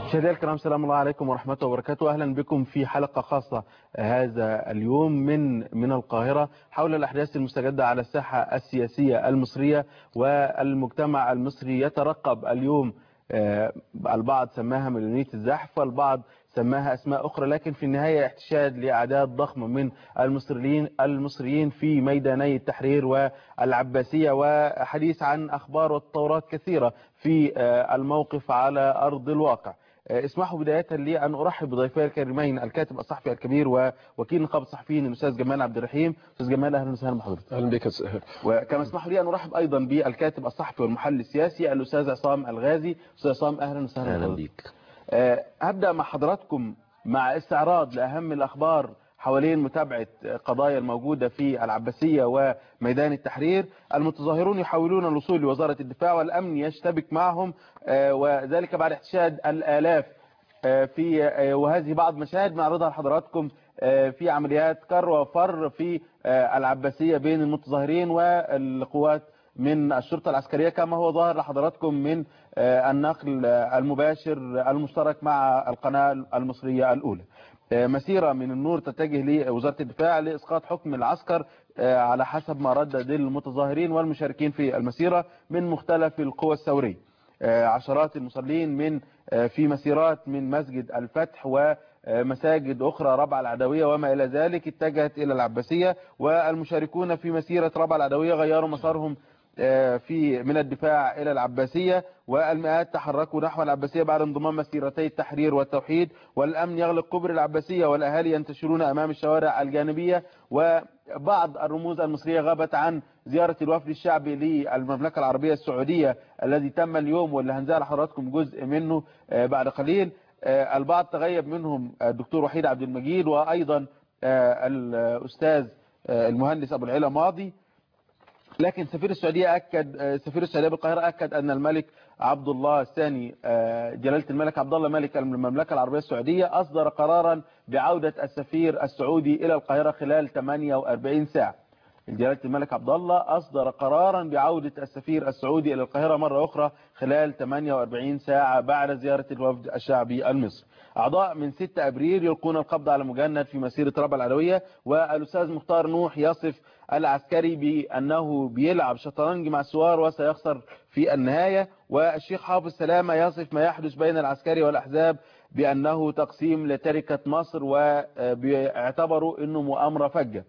مشاهدينا الكرام سلام الله عليكم ورحمة وبركاته أهلا بكم في حلقة خاصة هذا اليوم من من القاهرة حول الأحداث المستجدة على الساحة السياسية المصرية والمجتمع المصري يترقب اليوم البعض سماها مليونية الزحف والبعض سماها أسماء أخرى لكن في النهاية احتشاد لأعداد ضخمة من المصريين المصريين في ميداني التحرير والعباسية وحديث عن أخبار وتطورات كثيرة في الموقف على أرض الواقع اسمحوا بداية لي أن أرحب بضيفي الكريمين الكاتب الصحفي الكبير ووكيل نقابة الصحفيين الأستاذ جمال عبد الرحيم أستاذ جمال أهلا وسهلا بحضرتك أهلا بك أستاذ وكما اسمحوا لي أن أرحب أيضا بالكاتب الصحفي والمحلل السياسي الأستاذ عصام الغازي أستاذ عصام أهلا وسهلا أهلا بك هبدأ مع حضراتكم مع استعراض لأهم الأخبار حوالين متابعة قضايا الموجودة في العباسية وميدان التحرير المتظاهرون يحاولون الوصول لوزارة الدفاع والأمن يشتبك معهم وذلك بعد احتشاد الآلاف في وهذه بعض مشاهد نعرضها لحضراتكم في عمليات كر وفر في العباسية بين المتظاهرين والقوات من الشرطة العسكرية كما هو ظاهر لحضراتكم من النقل المباشر المشترك مع القناة المصرية الأولى مسيرة من النور تتجه لوزارة الدفاع لإسقاط حكم العسكر على حسب ما ردد المتظاهرين والمشاركين في المسيرة من مختلف القوى الثورية عشرات المصلين من في مسيرات من مسجد الفتح ومساجد أخرى ربع العدوية وما إلى ذلك اتجهت إلى العباسية والمشاركون في مسيرة ربع العدوية غيروا مسارهم في من الدفاع إلى العباسية والمئات تحركوا نحو العباسية بعد انضمام مسيرتي التحرير والتوحيد والأمن يغلق كبر العباسية والأهالي ينتشرون أمام الشوارع الجانبية وبعض الرموز المصرية غابت عن زيارة الوفد الشعبي للمملكة العربية السعودية الذي تم اليوم واللي هنزال لحضراتكم جزء منه بعد قليل البعض تغيب منهم الدكتور وحيد عبد المجيد وأيضا الأستاذ المهندس أبو العلا ماضي لكن سفير السعودية أكد سفير السعودية بالقاهرة أكد أن الملك عبد الله الثاني جلالة الملك عبد الله ملك المملكة العربية السعودية أصدر قرارا بعودة السفير السعودي إلى القاهرة خلال 48 ساعة جلالة الملك عبد الله أصدر قرارا بعودة السفير السعودي إلى القاهرة مرة أخرى خلال 48 ساعة بعد زيارة الوفد الشعبي المصري أعضاء من 6 أبريل يلقون القبض على مجند في مسيرة ربع العدوية والأستاذ مختار نوح يصف العسكري بأنه بيلعب شطرنج مع السوار وسيخسر في النهاية والشيخ حافظ سلامة يصف ما يحدث بين العسكري والأحزاب بأنه تقسيم لتركة مصر وبيعتبروا أنه مؤامرة فجة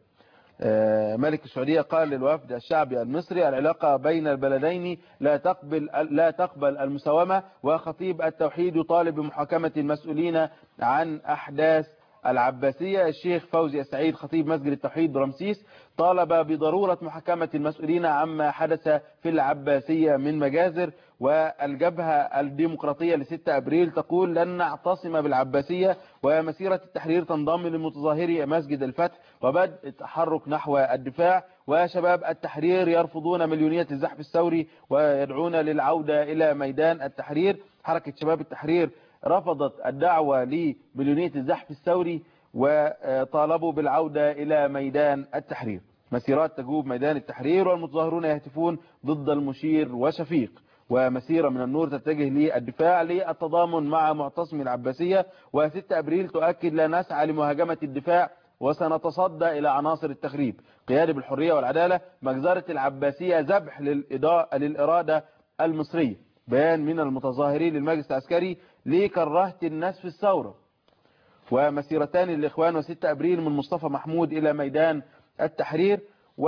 ملك السعودية قال للوفد الشعبي المصري العلاقة بين البلدين لا تقبل لا تقبل المساومة وخطيب التوحيد يطالب بمحاكمة المسؤولين عن أحداث العباسية الشيخ فوزي السعيد خطيب مسجد التوحيد برمسيس طالب بضرورة محاكمة المسؤولين عما حدث في العباسية من مجازر والجبهة الديمقراطية لستة أبريل تقول لن نعتصم بالعباسية ومسيرة التحرير تنضم لمتظاهري مسجد الفتح وبدء تحرك نحو الدفاع وشباب التحرير يرفضون مليونية الزحف الثوري ويدعون للعودة إلى ميدان التحرير حركة شباب التحرير رفضت الدعوة لمليونية الزحف الثوري وطالبوا بالعودة إلى ميدان التحرير مسيرات تجوب ميدان التحرير والمتظاهرون يهتفون ضد المشير وشفيق ومسيرة من النور تتجه للدفاع للتضامن مع معتصم العباسية و6 أبريل تؤكد لا نسعى لمهاجمة الدفاع وسنتصدى إلى عناصر التخريب قيادة بالحرية والعدالة مجزرة العباسية ذبح للإرادة المصرية بيان من المتظاهرين للمجلس العسكري لكرهة الناس في الثورة ومسيرتان للإخوان و6 أبريل من مصطفى محمود إلى ميدان التحرير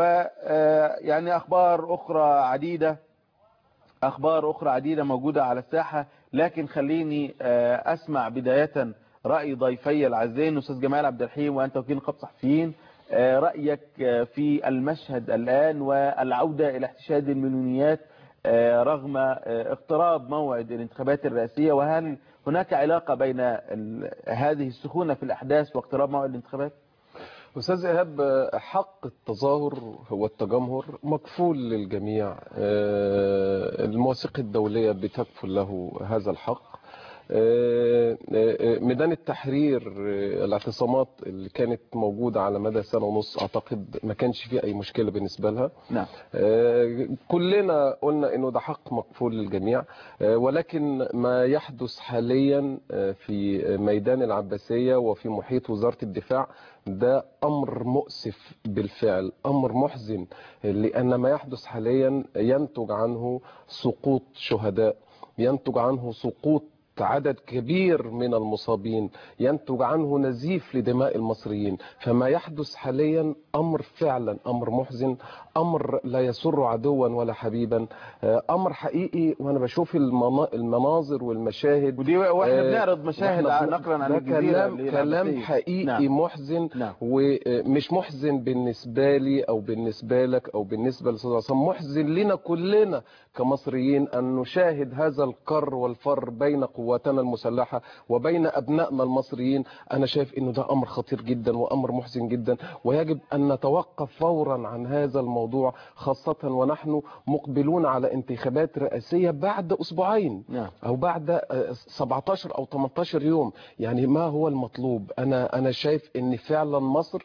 ويعني أخبار أخرى عديدة أخبار أخرى عديدة موجودة على الساحة لكن خليني أسمع بداية رأي ضيفي العزين أستاذ جمال عبد الرحيم وأنت وكيل نقابة صحفيين رأيك في المشهد الآن والعودة إلى احتشاد المليونيات رغم اقتراب موعد الانتخابات الرئاسية وهل هناك علاقة بين هذه السخونة في الأحداث واقتراب موعد الانتخابات؟ أستاذ إيهاب حق التظاهر والتجمهر مكفول للجميع المواثيق الدولية بتكفل له هذا الحق آه، آه، ميدان التحرير آه، الاعتصامات اللي كانت موجودة على مدى سنة ونص أعتقد ما كانش فيه أي مشكلة بالنسبة لها نعم آه، كلنا قلنا انه ده حق مقفول للجميع آه، ولكن ما يحدث حاليا آه، في ميدان العباسية وفي محيط وزارة الدفاع ده امر مؤسف بالفعل امر محزن لان ما يحدث حاليا ينتج عنه سقوط شهداء ينتج عنه سقوط عدد كبير من المصابين ينتج عنه نزيف لدماء المصريين فما يحدث حاليا أمر فعلا أمر محزن أمر لا يسر عدوا ولا حبيبا آه، أمر حقيقي وأنا بشوف المنا- المناظر والمشاهد ودي واحنا آه، بنعرض مشاهد وإحنا بن- نقلا عن ده الجزيرة كلام اللي كلام العباسية. حقيقي نعم. محزن نعم. ومش محزن بالنسبة لي أو بالنسبة لك أو بالنسبة للأستاذ عصام محزن لنا كلنا كمصريين أن نشاهد هذا الكر والفر بين قواتنا المسلحة وبين أبنائنا المصريين أنا شايف أنه ده أمر خطير جدا وأمر محزن جدا ويجب أن نتوقف فورا عن هذا الموضوع خاصة ونحن مقبلون على انتخابات رئاسية بعد أسبوعين نعم او بعد آه، 17 او 18 يوم يعني ما هو المطلوب انا انا شايف ان فعلا مصر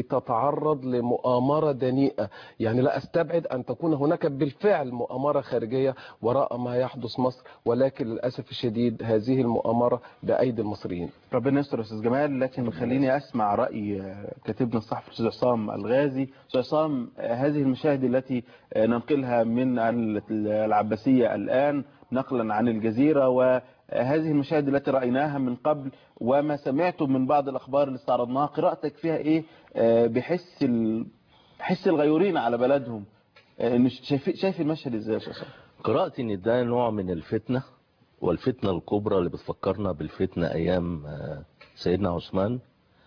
بتتعرض لمؤامره دنيئه يعني لا استبعد ان تكون هناك بالفعل مؤامره خارجيه وراء ما يحدث مصر ولكن للاسف الشديد هذه المؤامره بايدي المصريين ربنا يستر يا استاذ جمال لكن خليني اسمع راي آه، كاتبنا الصحفي الاستاذ عصام الغازي استاذ عصام آه، هذه المشاهد التي آه، ننقلها من ال- العباسيه الان نقلا عن الجزيره وهذه المشاهد التي رايناها من قبل وما سمعته من بعض الاخبار اللي استعرضناها قراءتك فيها ايه آه، بحس ال... حس الغيورين على بلدهم آه، إن شايف شايف المشهد ازاي يا استاذ عصام قرأت ان ده نوع من الفتنة والفتنة الكبرى اللي بتفكرنا بالفتنة ايام آه، سيدنا عثمان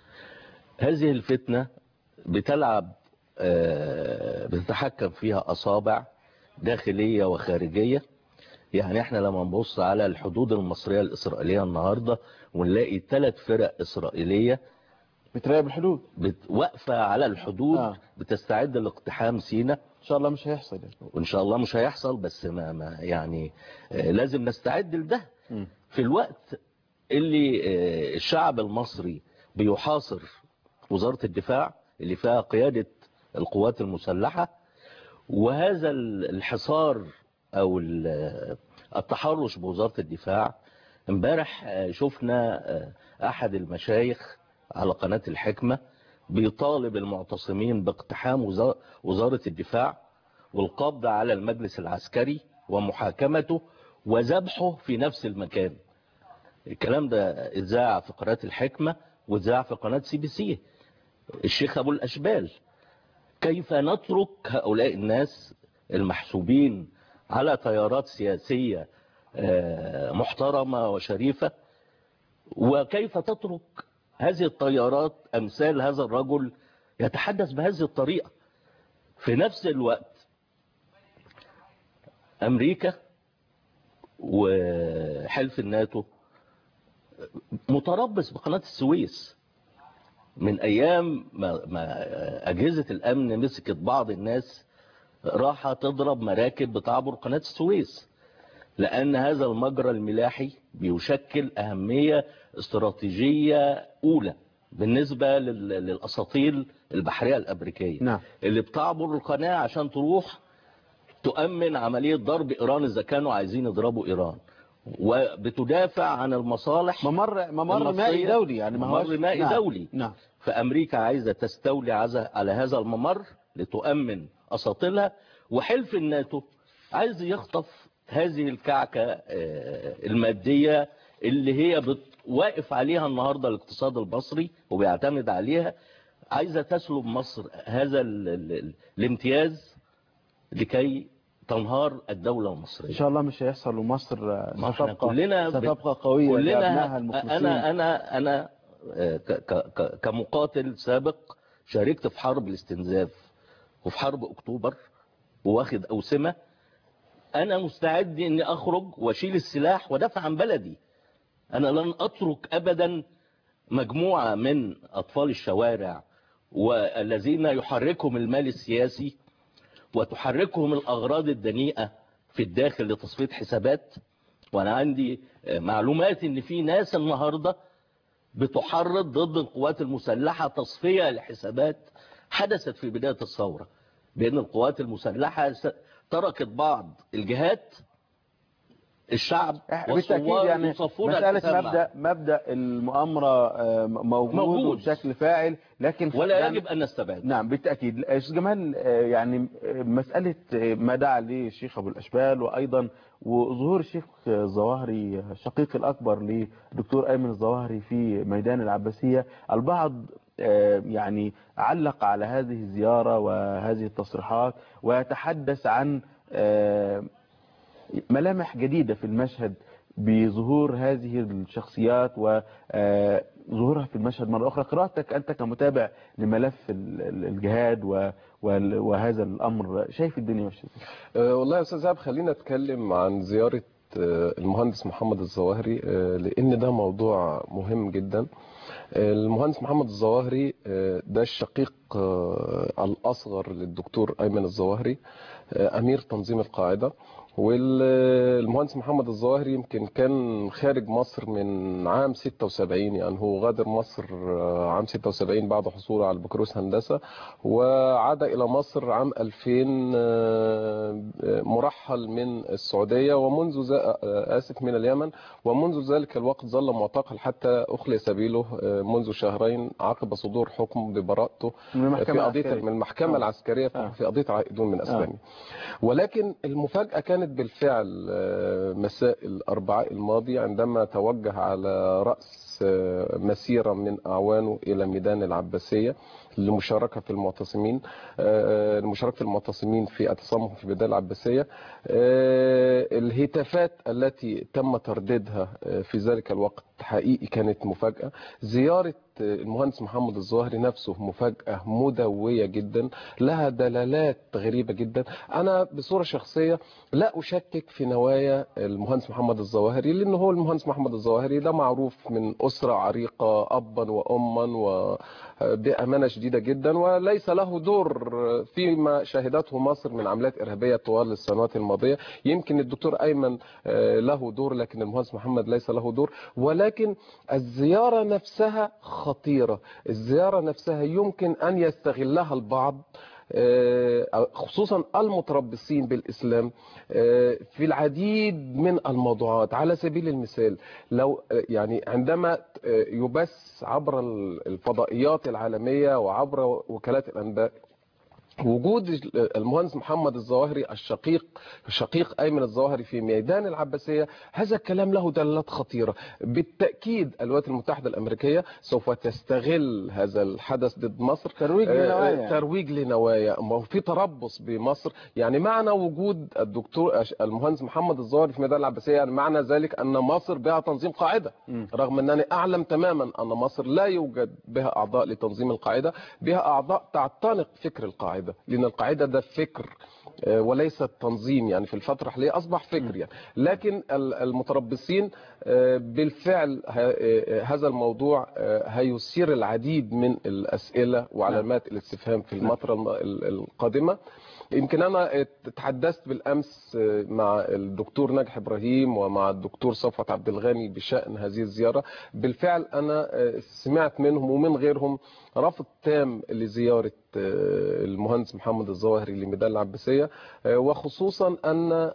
هذه الفتنة بتلعب آه، بتتحكم فيها اصابع داخلية وخارجية يعني احنا لما نبص على الحدود المصرية الاسرائيلية النهاردة ونلاقي ثلاث فرق اسرائيلية بتراقب الحدود بت- واقفة على الحدود آه. بتستعد لاقتحام سيناء ان شاء الله مش هيحصل يعني. وان شاء الله مش هيحصل بس ما, ما يعني آه، لازم نستعد لده مم. في الوقت اللي آه، الشعب المصري بيحاصر وزارة الدفاع اللي فيها قيادة القوات المسلحة وهذا ال- الحصار او ال- التحرش بوزارة الدفاع امبارح آه، شفنا آه، احد المشايخ على قناة الحكمة بيطالب المعتصمين باقتحام وزا- وزارة الدفاع والقبض على المجلس العسكري ومحاكمته وذبحه في نفس المكان الكلام ده اتذاع في قناة الحكمة واتذاع في قناة سي بي سي الشيخ أبو الأشبال كيف نترك هؤلاء الناس المحسوبين على تيارات سياسية آه، محترمة وشريفة وكيف تترك هذه التيارات أمثال هذا الرجل يتحدث بهذه الطريقة في نفس الوقت أمريكا وحلف الناتو متربص بقناة السويس من أيام ما, ما أجهزة الأمن مسكت بعض الناس راح تضرب مراكب بتعبر قناة السويس لأن هذا المجرى الملاحي بيشكل أهمية استراتيجية أولى بالنسبة لل- للأساطيل البحرية الأمريكية نعم اللي بتعبر القناة عشان تروح تؤمن عملية ضرب إيران إذا كانوا عايزين يضربوا إيران وبتدافع عن المصالح ممر ممر المصرية. مائي دولي يعني ما ممر هوش مائي نعم. دولي. نعم فأمريكا عايزة تستولي عز- على هذا الممر لتؤمن أساطيلها وحلف الناتو عايز يخطف هذه الكعكة آه، المادية اللي هي بت- واقف عليها النهاردة الاقتصاد المصري وبيعتمد عليها عايزة تسلب مصر هذا ال ال ال الامتياز لكي تنهار الدولة ان المصرية شاء الله مش هيحصل ومصر ما احنا ستبقى كلنا بت- ستبقى قويه كلنا بأبنائها المخلصين انا انا انا آه، ك- ك- ك- كمقاتل سابق شاركت في حرب الاستنزاف وفي حرب اكتوبر وواخد اوسمه انا مستعد اني اخرج واشيل السلاح وادافع عن بلدي انا لن اترك ابدا مجموعه من اطفال الشوارع والذين يحركهم المال السياسي وتحركهم الاغراض الدنيئه في الداخل لتصفيه حسابات وانا عندي معلومات ان في ناس النهاردة بتحرض ضد القوات المسلحة تصفية لحسابات حدثت في بداية الثورة بأن القوات المسلحة تركت بعض الجهات الشعب بالتأكيد يعني يصفون مسألة الحساب مبدأ مبدأ المؤامرة آه، موجود, موجود. بشكل فاعل لكن ولا يعني- يجب أن نستبعد نعم بالتأكيد أستاذ جمال آه، يعني آه، مسألة آه، ما دعا ليه الشيخ أبو الأشبال وأيضا وظهور الشيخ الظواهري شقيق الأكبر لدكتور أيمن الظواهري في ميدان العباسية البعض آه، يعني علق على هذه الزيارة وهذه التصريحات ويتحدث عن آه، ملامح جديدة في المشهد بظهور هذه الشخصيات وظهورها في المشهد مرة أخرى قراءتك أنت كمتابع لملف ال- ال- الجهاد و- وال- وهذا الأمر شايف الدنيا ماشية إزاي؟ أه، والله يا استاذ عاب خلينا نتكلم عن زيارة أه، المهندس محمد الظواهري أه، لان ده موضوع مهم جدا أه، المهندس محمد الظواهري أه، ده الشقيق أه، الاصغر للدكتور ايمن الظواهري أه، امير تنظيم القاعدة والمهندس محمد الظواهري يمكن كان خارج مصر من عام 76 يعني هو غادر مصر أه، عام 76 بعد حصوله على البكالوريوس هندسة وعاد إلى مصر عام 2000 آه، مرحل من السعودية ومنذ ذا- آه، آسف من اليمن ومنذ ذلك الوقت ظل معتقل حتى أخلي سبيله آه، منذ شهرين عقب صدور حكم ببراءته من المحكمة في قضية العسكرية. من المحكمة آه. العسكرية آه. في قضية عائدون من أسبانيا ولكن المفاجأة كانت بالفعل آه، مساء الأربعاء الماضي عندما توجه على رأس آه، مسيرة من أعوانه إلى ميدان العباسية للمشاركة في المعتصمين آه، المشاركة في المعتصمين في اعتصامهم في ميدان العباسية آه، الهتافات التي تم ترديدها آه، في ذلك الوقت حقيقي كانت مفاجأة زيارة آه، المهندس محمد الظاهري نفسه مفاجأة مدوية جدا لها دلالات غريبة جدا أنا بصورة شخصية لا أشكك في نوايا المهندس محمد الظواهري لأنه هو المهندس محمد الظواهري ده معروف من أسرة عريقة أبا وأما وبأمانة شديدة جدا وليس له دور فيما شهدته مصر من عمليات إرهابية طوال السنوات الماضية يمكن الدكتور أيمن آه، له دور لكن المهندس محمد ليس له دور ولكن الزيارة نفسها خطيرة الزيارة نفسها يمكن أن يستغلها البعض آه، خصوصا المتربصين بالإسلام آه، في العديد من الموضوعات على سبيل المثال لو آه، يعني عندما آه، يبث عبر الفضائيات العالمية وعبر وكالات الأنباء وجود المهندس محمد الظواهري الشقيق شقيق ايمن الظواهري في ميدان العباسيه هذا الكلام له دلالات خطيره بالتاكيد الولايات المتحده الامريكيه سوف تستغل هذا الحدث ضد مصر ترويج آه، لنوايا آه، يعني. ترويج لنوايا ما هو في تربص بمصر يعني معنى وجود الدكتور المهندس محمد الظواهري في ميدان العباسيه يعني معنى ذلك ان مصر بها تنظيم قاعده مم. رغم انني اعلم تماما ان مصر لا يوجد بها اعضاء لتنظيم القاعده بها اعضاء تعتنق فكر القاعده لان القاعده ده فكر آه، وليس تنظيم يعني في الفتره الحاليه اصبح فكر يعني لكن ال- المتربصين آه، بالفعل ه- آه، هذا الموضوع آه، هيثير العديد من الاسئله وعلامات الاستفهام في المطره الم- ال- القادمه يمكن انا تحدثت بالامس مع الدكتور ناجح ابراهيم ومع الدكتور صفوت عبد الغني بشان هذه الزياره بالفعل انا سمعت منهم ومن غيرهم رفض تام لزياره المهندس محمد الظواهري لميدان العباسيه وخصوصا ان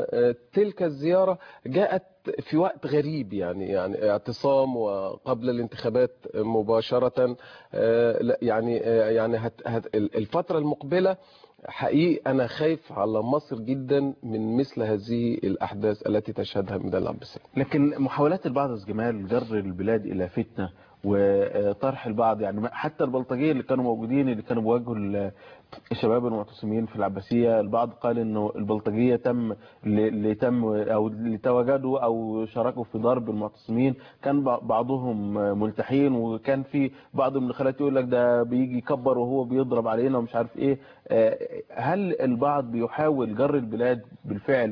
تلك الزياره جاءت في وقت غريب يعني يعني اعتصام وقبل الانتخابات مباشره لا يعني يعني هت هت الفتره المقبله حقيقي أنا خايف على مصر جدا من مثل هذه الأحداث التي تشهدها ميدان العباسية لكن محاولات البعض يا جمال جر البلاد إلى فتنة وطرح البعض يعني حتى البلطجية اللي كانوا موجودين اللي كانوا بيواجهوا الشباب المعتصمين في العباسية البعض قال انه البلطجية تم اللي تم او اللي تواجدوا او شاركوا في ضرب المعتصمين كان بعضهم ملتحين وكان في بعض المداخلات يقول لك ده بيجي يكبر وهو بيضرب علينا ومش عارف ايه هل البعض بيحاول جر البلاد بالفعل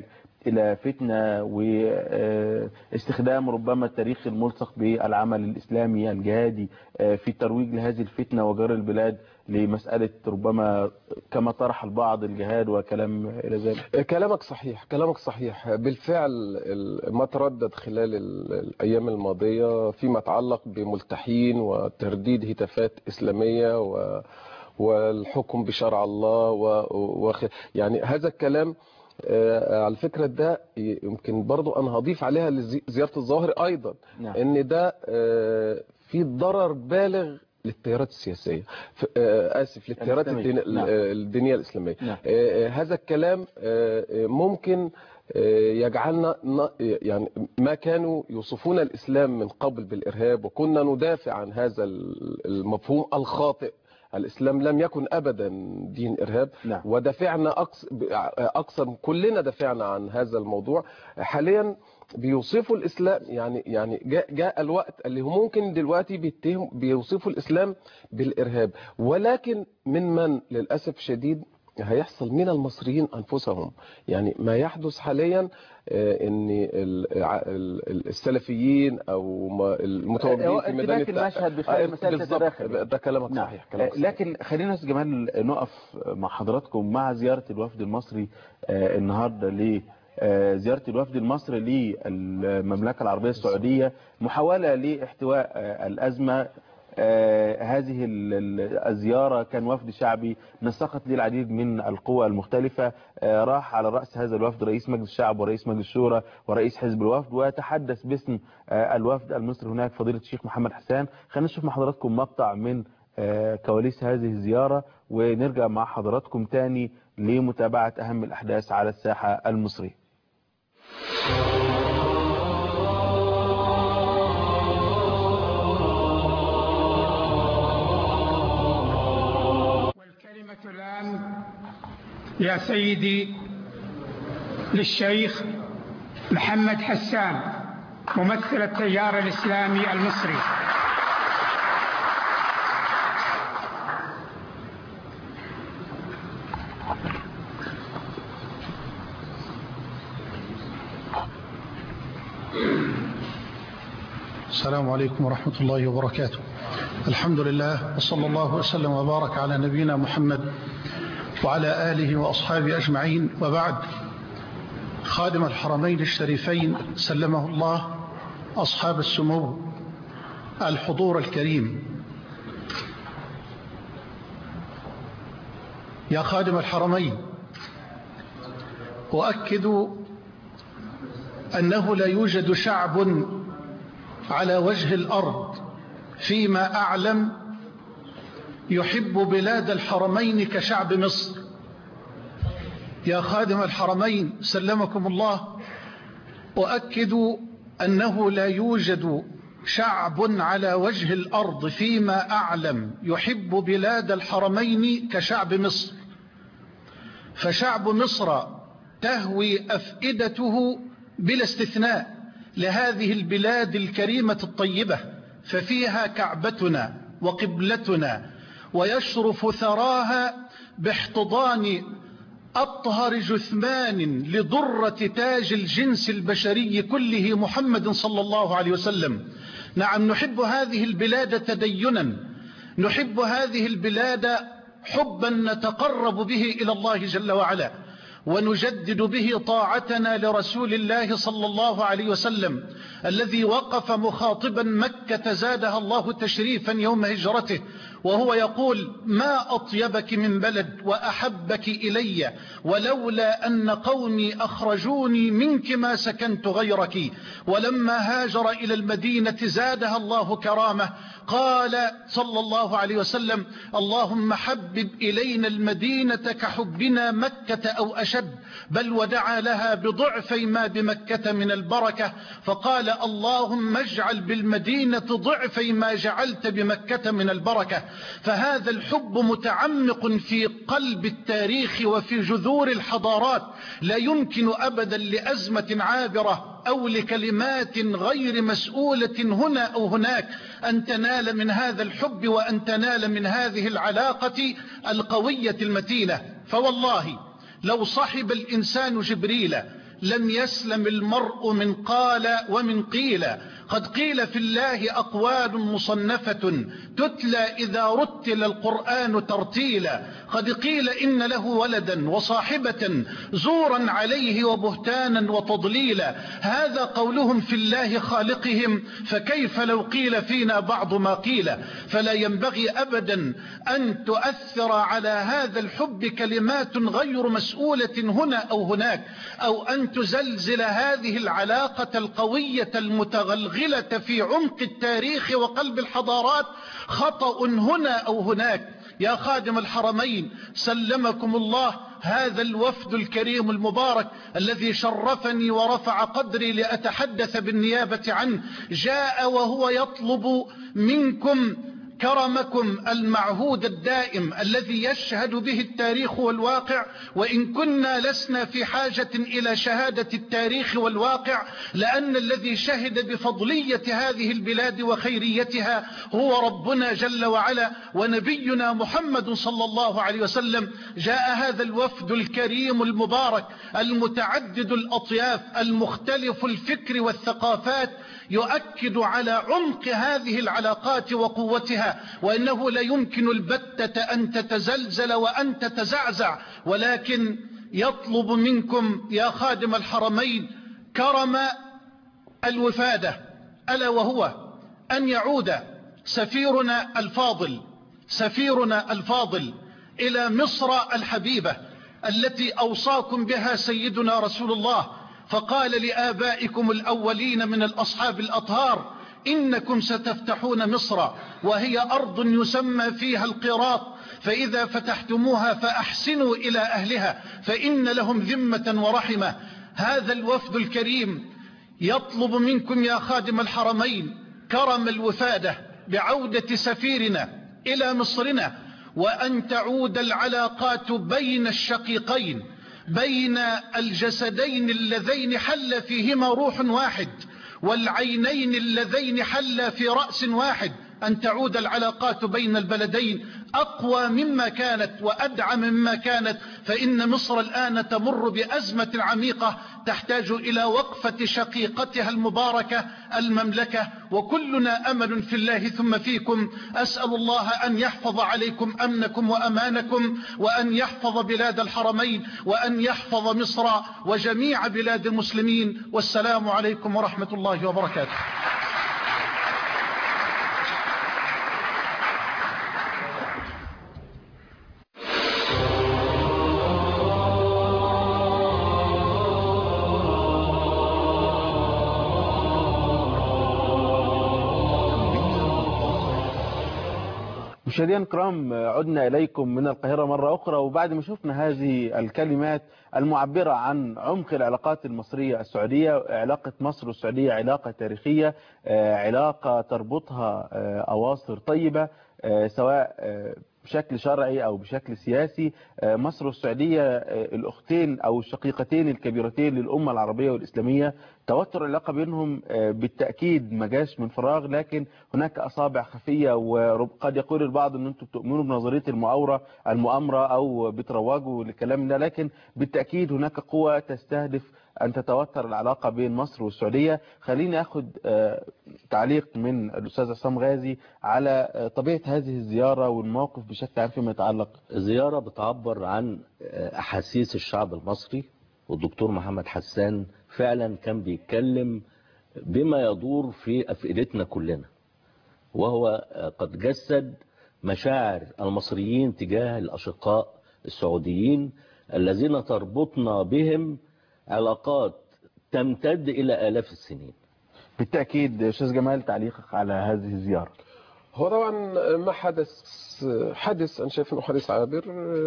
إلى فتنة واستخدام ربما التاريخ الملصق بالعمل الإسلامي الجهادي في الترويج لهذه الفتنة وجر البلاد لمسألة ربما كما طرح البعض الجهاد وكلام إلى ذلك كلامك صحيح كلامك صحيح بالفعل ال- ما تردد خلال ال- الأيام الماضية فيما يتعلق بملتحين وترديد هتافات إسلامية و والحكم بشرع الله و... و... يعني هذا الكلام آه، على فكرة ده يمكن برضو أنا هضيف عليها لزي- زيارة الظاهر أيضا نعم. ان ده آه، في ضرر بالغ للتيارات السياسية ف- آه، آسف للتيارات الإسلامية. الدين... نعم. آه، الدينية الإسلامية نعم. آه، آه، هذا الكلام آه، آه، ممكن آه، يجعلنا ن- يعني ما كانوا يوصفون الإسلام من قبل بالإرهاب وكنا ندافع عن هذا ال- المفهوم الخاطئ الإسلام لم يكن أبدا دين إرهاب نعم. ودافعنا أقص- أكثر كلنا دافعنا عن هذا الموضوع حاليا بيوصفوا الإسلام يعني يعني جاء, جاء الوقت اللي هم ممكن دلوقتي بيتهم بيوصفوا الإسلام بالإرهاب ولكن من من للأسف شديد هيحصل من المصريين أنفسهم يعني ما يحدث حاليا آه، ان ال- ع- ال- السلفيين او ما- هو المتواجدين في ميدان ارتباك الت- المشهد بخلال آه، مسألة بالظبط. التداخل. ده كلامك نعم. صحيح كلامك صحيح. لكن خلينا يا أستاذ جمال نقف مع حضراتكم مع زيارة الوفد المصري آه، النهاردة ل آه، زيارة الوفد المصري للمملكة العربية السعودية محاولة لاحتواء آه، الأزمة آه، هذه ال- ال- الزيارة كان وفد شعبي نسقت ليه العديد من القوى المختلفة آه، راح على رأس هذا الوفد رئيس مجلس الشعب ورئيس مجلس الشورى ورئيس حزب الوفد وتحدث باسم آه، الوفد المصري هناك فضيلة الشيخ محمد حسان خلينا نشوف مع حضراتكم مقطع من آه، كواليس هذه الزيارة ونرجع مع حضراتكم تاني لمتابعة أهم الأحداث على الساحة المصرية والكلمة الآن يا سيدي للشيخ محمد حسان ممثل التيار الإسلامي المصري السلام عليكم ورحمة الله وبركاته الحمد لله وصلى الله وسلم وبارك على نبينا محمد وعلى آله وأصحابه أجمعين وبعد خادم الحرمين الشريفين سلمه الله أصحاب السمو الحضور الكريم يا خادم الحرمين أؤكد أنه لا يوجد شعب على وجه الأرض فيما أعلم يحب بلاد الحرمين كشعب مصر يا خادم الحرمين سلمكم الله أؤكد أنه لا يوجد شعب على وجه الأرض فيما أعلم يحب بلاد الحرمين كشعب مصر فشعب مصر تهوي أفئدته بلا استثناء لهذه البلاد الكريمة الطيبة ففيها كعبتنا وقبلتنا ويشرف ثراها باحتضان أطهر جثمان لضرة تاج الجنس البشري كله محمد صلى الله عليه وسلم نعم نحب هذه البلاد تدينا نحب هذه البلاد حبا نتقرب به إلى الله جل وعلا ونجدد به طاعتنا لرسول الله صلى الله عليه وسلم الذي وقف مخاطبا مكة زادها الله تشريفا يوم هجرته وهو يقول ما أطيبك من بلد وأحبك إلي ولولا أن قومي أخرجوني منك ما سكنت غيرك ولما هاجر إلى المدينة زادها الله كرامة قال صلى الله عليه وسلم اللهم حبب إلينا المدينة كحبنا مكة أو أشد بل ودعا لها بضعفي ما بمكة من البركة فقال اللهم اجعل بالمدينة ضعفي ما جعلت بمكة من البركة فهذا الحب متعمق في قلب التاريخ وفي جذور الحضارات لا يمكن أبدا لأزمة عابرة أو لكلمات غير مسؤولة هنا أو هناك أن تنال من هذا الحب وأن تنال من هذه العلاقة القوية المتينة فوالله لو صحب الإنسان جبريل لم يسلم المرء من قال ومن قيل قد قيل في الله أقوال مصنفة تتلى إذا رتل القرآن ترتيلا قد قيل إن له ولدا وصاحبة زورا عليه وبهتانا وتضليلا هذا قولهم في الله خالقهم فكيف لو قيل فينا بعض ما قيل فلا ينبغي أبدا أن تؤثر على هذا الحب كلمات غير مسؤولة هنا أو هناك أو أن تزلزل هذه العلاقة القوية المتغلغلة في عمق التاريخ وقلب الحضارات خطأ هنا أو هناك يا خادم الحرمين سلمكم الله هذا الوفد الكريم المبارك الذي شرفني ورفع قدري لأتحدث بالنيابة عنه جاء وهو يطلب منكم كرمكم المعهود الدائم الذي يشهد به التاريخ والواقع وإن كنا لسنا في حاجة إلى شهادة التاريخ والواقع لأن الذي شهد بفضلية هذه البلاد وخيريتها هو ربنا جل وعلا ونبينا محمد صلى الله عليه وسلم جاء هذا الوفد الكريم المبارك المتعدد الأطياف المختلف الفكر والثقافات يؤكد على عمق هذه العلاقات وقوتها وإنه لا يمكن البتة أن تتزلزل وأن تتزعزع ولكن يطلب منكم يا خادم الحرمين كرم الوفادة ألا وهو أن يعود سفيرنا الفاضل سفيرنا الفاضل إلى مصر الحبيبة التي أوصاكم بها سيدنا رسول الله فقال لآبائكم الأولين من الأصحاب الأطهار إنكم ستفتحون مصر وهي أرض يسمى فيها القراط فإذا فتحتموها فأحسنوا إلى أهلها فإن لهم ذمة ورحمة هذا الوفد الكريم يطلب منكم يا خادم الحرمين كرم الوفادة بعودة سفيرنا إلى مصرنا وأن تعود العلاقات بين الشقيقين بين الجسدين اللذين حل فيهما روح واحد والعينين اللذين حل في رأس واحد أن تعود العلاقات بين البلدين أقوى مما كانت وأدعى مما كانت فإن مصر الآن تمر بأزمة عميقة تحتاج إلى وقفة شقيقتها المباركة المملكة وكلنا أمل في الله ثم فيكم أسأل الله أن يحفظ عليكم أمنكم وأمانكم وأن يحفظ بلاد الحرمين وأن يحفظ مصر وجميع بلاد المسلمين والسلام عليكم ورحمة الله وبركاته مشاهدينا الكرام عدنا إليكم من القاهرة مرة أخرى وبعد ما شفنا هذه الكلمات المعبرة عن عمق العلاقات المصرية السعودية علاقة مصر والسعودية علاقة تاريخية علاقة تربطها أواصر طيبة سواء بشكل شرعي أو بشكل سياسي مصر والسعودية الأختين أو الشقيقتين الكبيرتين للأمة العربية والإسلامية توتر العلاقة بينهم بالتأكيد ما جاش من فراغ لكن هناك أصابع خفية وقد يقول البعض أن أنتم تؤمنوا بنظرية المؤامرة المؤامرة أو بتروجوا للكلام ده لكن بالتأكيد هناك قوة تستهدف أن تتوتر العلاقة بين مصر والسعودية خليني أخذ تعليق من الأستاذ عصام غازي على طبيعة هذه الزيارة والموقف بشكل عام فيما يتعلق زيارة بتعبر عن أحاسيس الشعب المصري والدكتور محمد حسان فعلا كان بيتكلم بما يدور في أفئدتنا كلنا وهو قد جسد مشاعر المصريين تجاه الأشقاء السعوديين الذين تربطنا بهم علاقات تمتد إلى آلاف السنين بالتأكيد أستاذ جمال تعليقك على هذه الزيارة هو طبعا ما حدث حدث أنا شايف أنه حدث عابر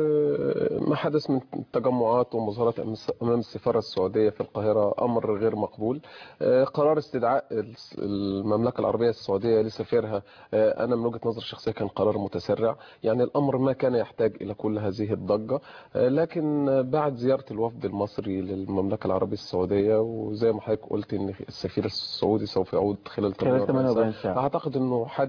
ما حدث من تجمعات ومظاهرات أمام السفارة السعودية في القاهرة أمر غير مقبول قرار استدعاء المملكة العربية السعودية لسفيرها أنا من وجهة نظر الشخصية كان قرار متسرع يعني الأمر ما كان يحتاج إلى كل هذه الضجة لكن بعد زيارة الوفد المصري للمملكة العربية السعودية وزي ما حضرتك قلت أن السفير السعودي سوف يعود خلال 48 ساعة أعتقد أنه حادث عابر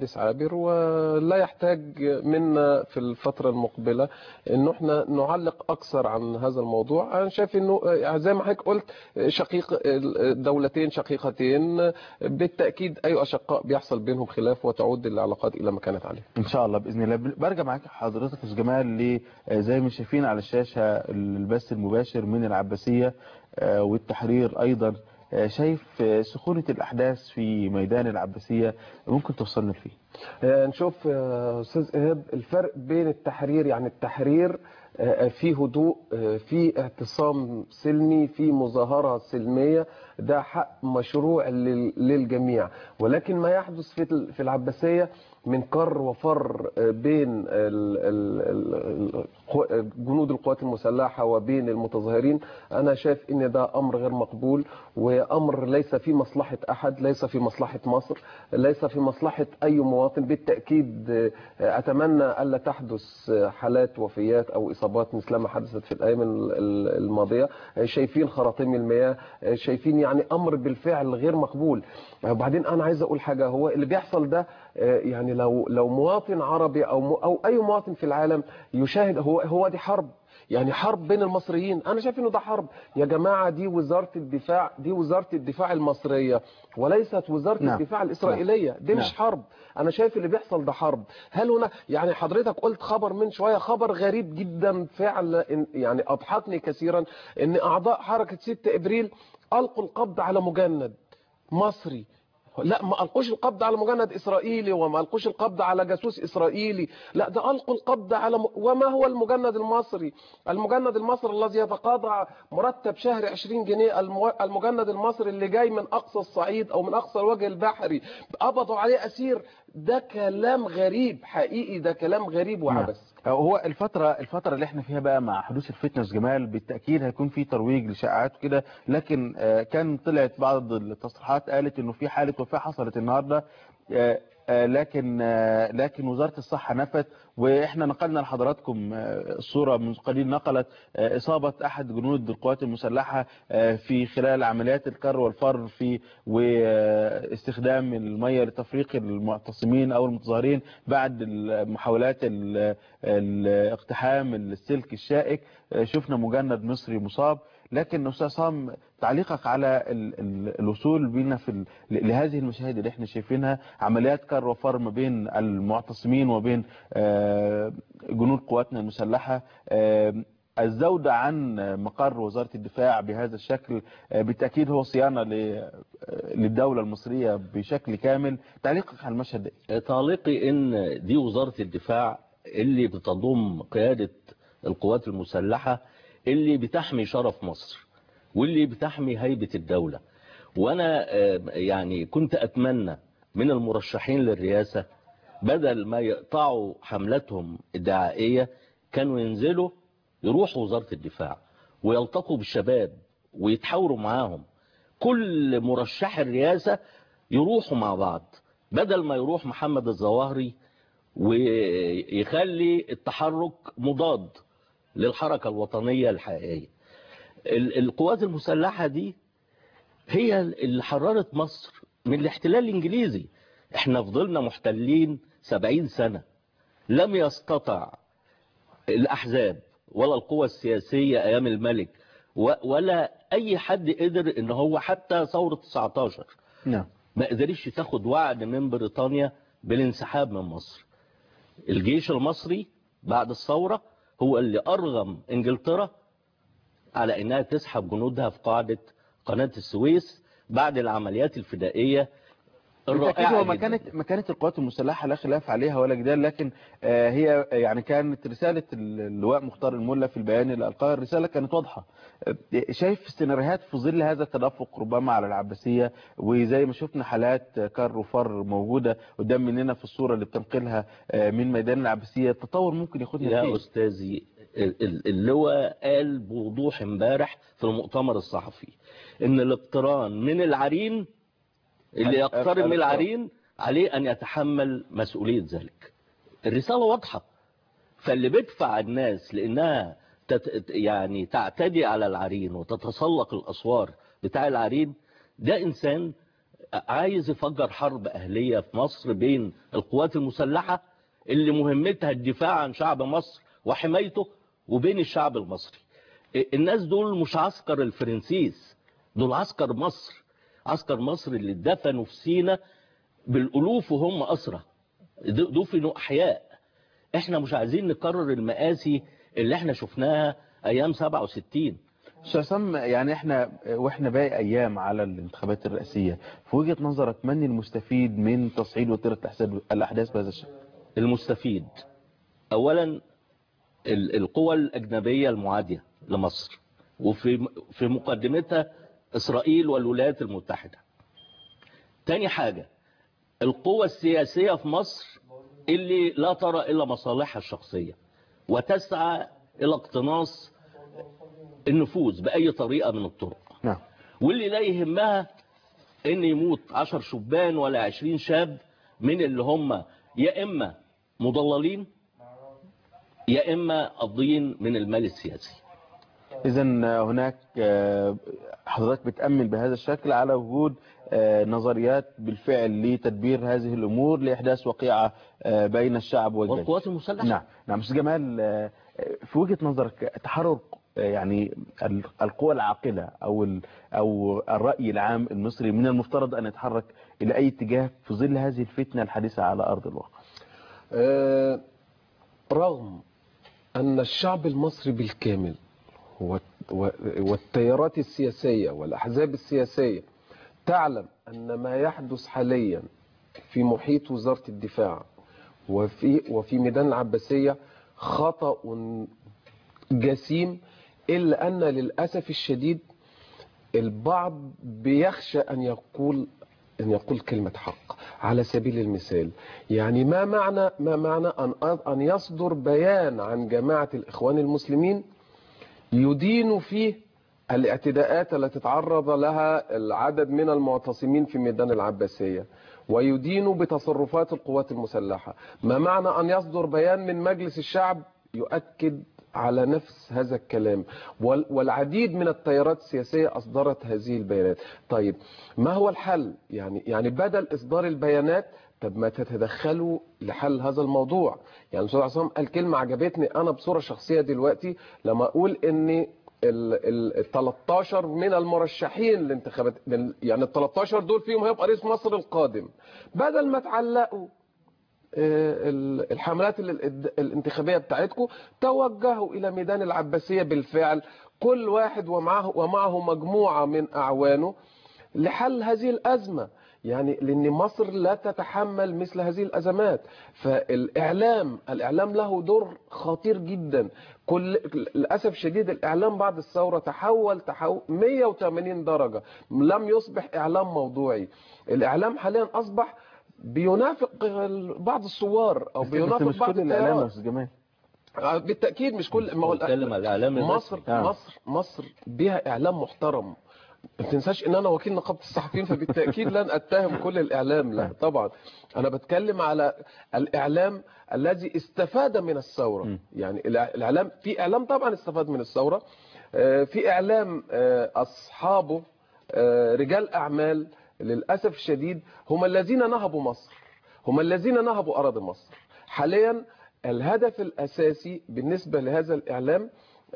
كبير ولا يحتاج منا في الفترة المقبلة ان احنا نعلق اكثر عن هذا الموضوع انا شايف انه زي ما حضرتك قلت شقيق دولتين شقيقتين بالتأكيد اي اشقاء بيحصل بينهم خلاف وتعود العلاقات الى ما كانت عليه ان شاء الله باذن الله برجع معاك حضرتك يا استاذ جمال ل زي ما شايفين على الشاشه البث المباشر من العباسيه آه، والتحرير ايضا آه، شايف آه، سخونه الاحداث في ميدان العباسيه ممكن توصلنا لفيه آه، نشوف يا استاذ ايهاب الفرق بين التحرير يعني التحرير آه، في هدوء آه، في اعتصام سلمي في مظاهرة سلمية ده حق مشروع لل- للجميع ولكن ما يحدث في ال- في العباسية من كر وفر آه، بين ال- ال- ال- القو- جنود القوات المسلحة وبين المتظاهرين أنا شايف إن ده أمر غير مقبول وأمر ليس في مصلحة أحد ليس في مصلحة مصر ليس في مصلحة أي مواطن بالتأكيد آه، أتمنى ألا تحدث آه، حالات وفيات أو إصابات مثل ما حدثت في الأيام ال- ال- الماضية آه، شايفين خراطيم المياه آه، شايفين يعني أمر بالفعل غير مقبول آه، وبعدين أنا عايز أقول حاجة هو اللي بيحصل ده آه، يعني لو لو مواطن عربي أو م- أو أي مواطن في العالم يشاهد هو هو دي حرب يعني حرب بين المصريين انا شايف انه ده حرب يا جماعه دي وزاره الدفاع دي وزاره الدفاع المصريه وليست وزاره نعم. الدفاع الاسرائيليه دي مش نعم. حرب انا شايف اللي بيحصل ده حرب هل هنا يعني حضرتك قلت خبر من شويه خبر غريب جدا فعلا إن- يعني اضحكني كثيرا ان اعضاء حركه 6 ابريل القوا القبض على مجند مصري لا ما القوش القبض على مجند اسرائيلي وما القوش القبض على جاسوس اسرائيلي لا ده القوا القبض على م... وما هو المجند المصري المجند المصري الذي يتقاضى مرتب شهري 20 جنيه المو... المجند المصري اللي جاي من اقصى الصعيد او من اقصى الوجه البحري قبضوا عليه اسير ده كلام غريب حقيقي ده كلام غريب وعبث هو الفترة الفترة اللي احنا فيها بقى مع حدوث الفتنس جمال بالتأكيد هيكون في ترويج لشائعات وكده لكن آه، كان طلعت بعض التصريحات قالت انه في حالة وفاة حصلت النهاردة آه، آه، لكن آه، لكن وزارة الصحة نفت واحنا نقلنا لحضراتكم آه، الصورة من قليل نقلت آه، إصابة أحد جنود القوات المسلحة آه، في خلال عمليات الكر والفر في واستخدام المية لتفريق المعتصمين أو المتظاهرين بعد محاولات ال- الاقتحام السلك الشائك آه، شفنا مجند مصري مصاب لكن استاذ عصام تعليقك على ال ال الوصول بينا في ال لهذه المشاهد اللي احنا شايفينها عمليات كر وفر ما بين المعتصمين وبين آه، جنود قواتنا المسلحة آه، الزودة عن مقر وزارة الدفاع بهذا الشكل آه، بالتأكيد هو صيانة ل- للدولة المصرية بشكل كامل تعليقك على المشهد ده تعليقي ان دي وزارة الدفاع اللي بتضم قيادة القوات المسلحة اللي بتحمي شرف مصر واللي بتحمي هيبة الدولة وانا آه، يعني كنت اتمنى من المرشحين للرئاسة بدل ما يقطعوا حملتهم الدعائية كانوا ينزلوا يروحوا وزارة الدفاع ويلتقوا بالشباب ويتحاوروا معاهم كل مرشح الرئاسة يروحوا مع بعض بدل ما يروح محمد الظواهري ويخلي التحرك مضاد للحركة الوطنية الحقيقية ال- القوات المسلحة دي هي اللي حررت مصر من الاحتلال الانجليزي احنا فضلنا محتلين سبعين سنة لم يستطع الاحزاب ولا القوى السياسية ايام الملك و- ولا اي حد قدر ان هو حتى ثورة 19 نعم ما قدرش تاخد وعد من بريطانيا بالانسحاب من مصر الجيش المصري بعد الثورة هو اللي أرغم إنجلترا على إنها تسحب جنودها في قاعدة قناة السويس بعد العمليات الفدائية بالتأكيد الرائعة هو ما جداً. كانت ما كانت القوات المسلحة لا خلاف عليها ولا جدال لكن آه، هي يعني كانت رسالة اللواء مختار الملا في البيان اللي ألقاه الرسالة كانت واضحة آه، شايف سيناريوهات في ظل هذا التدفق ربما على العباسية وزي ما شفنا حالات كر وفر موجودة قدام مننا في الصورة اللي بتنقلها آه، من ميدان العباسية التطور ممكن ياخدنا يا فيه أستاذي ال- ال- اللواء قال بوضوح امبارح في المؤتمر الصحفي إن الاقتران من العرين اللي أ- يقترب من أ- العرين عليه أن يتحمل مسؤولية ذلك الرسالة واضحة فاللي بيدفع الناس لأنها تت يعني تعتدي على العرين وتتسلق الأسوار بتاع العرين ده إنسان عايز يفجر حرب أهلية في مصر بين القوات المسلحة اللي مهمتها الدفاع عن شعب مصر وحمايته وبين الشعب المصري الناس دول مش عسكر الفرنسيس دول عسكر مصر عسكر مصر اللي اتدفنوا في سينا بالألوف وهم أسرى دفنوا أحياء احنا مش عايزين نكرر المآسي اللي احنا شفناها أيام 67 استاذ عصام يعني احنا واحنا باقي ايام على الانتخابات الرئاسيه في وجهه نظرك من المستفيد من تصعيد وتيره الأحساب- الاحداث بهذا الشكل المستفيد أولا ال- القوى الأجنبية المعادية لمصر وفي في مقدمتها إسرائيل والولايات المتحدة تاني حاجة القوى السياسية في مصر اللي لا ترى إلا مصالحها الشخصية وتسعى إلى اقتناص النفوذ بأي طريقة من الطرق نعم واللي لا يهمها ان يموت عشر شبان ولا عشرين شاب من اللي هم يا اما مضللين يا اما قاضيين من المال السياسي اذا هناك آه، حضرتك بتامن بهذا الشكل على وجود آه، نظريات بالفعل لتدبير هذه الامور لاحداث وقيعه آه، بين الشعب والجيش والقوات المسلحة نعم نعم استاذ جمال آه، في وجهة نظرك تحرر آه، يعني ال- القوى العاقلة او ال- او الرأي العام المصري من المفترض ان يتحرك الى اي اتجاه في ظل هذه الفتنة الحادثة على ارض الواقع آه، رغم أن الشعب المصري بالكامل و- و- والتيارات السياسية والأحزاب السياسية تعلم أن ما يحدث حاليا في محيط وزارة الدفاع وفي وفي ميدان العباسية خطأ جسيم إلا أن للأسف الشديد البعض بيخشى أن يقول أن يقول كلمة حق على سبيل المثال يعني ما معنى ما معنى أن أن يصدر بيان عن جماعة الإخوان المسلمين يدين فيه الاعتداءات التي تعرض لها العدد من المعتصمين في ميدان العباسية ويدين بتصرفات القوات المسلحة ما معنى أن يصدر بيان من مجلس الشعب يؤكد على نفس هذا الكلام وال- والعديد من التيارات السياسية أصدرت هذه البيانات طيب ما هو الحل يعني يعني بدل إصدار البيانات طب ما تتدخلوا لحل هذا الموضوع يعني الأستاذ عصام قال كلمة عجبتني أنا بصورة شخصية دلوقتي لما أقول إن ال ال 13 من المرشحين لانتخابات يعني ال 13 دول فيهم هيبقى رئيس مصر القادم بدل ما تعلقوا آه، ال- الحملات ال- ال- الانتخابية بتاعتكم توجهوا إلى ميدان العباسية بالفعل كل واحد ومعه, ومعه مجموعة من أعوانه لحل هذه الأزمة يعني لأن مصر لا تتحمل مثل هذه الأزمات فالإعلام الإعلام له دور خطير جدا كل للأسف الشديد الإعلام بعد الثورة تحول تحول 180 درجة لم يصبح إعلام موضوعي الإعلام حاليا أصبح بينافق بعض الصور او بس بينافق مش بعض كل الاعلام يا التيارات استاذ جمال بالتاكيد مش كل ما هو بتكلم على الاعلام مصر الرسمي. آه. مصر مصر بيها اعلام محترم ما تنساش ان انا وكيل نقابه الصحفيين فبالتاكيد لن اتهم كل الاعلام لا طبعا انا بتكلم على الاعلام الذي استفاد من الثوره م. يعني الإع- الاعلام في اعلام طبعا استفاد من الثوره آه، في اعلام آه، اصحابه آه، رجال اعمال للاسف الشديد هم الذين نهبوا مصر هم الذين نهبوا اراضي مصر حاليا الهدف الاساسي بالنسبه لهذا الاعلام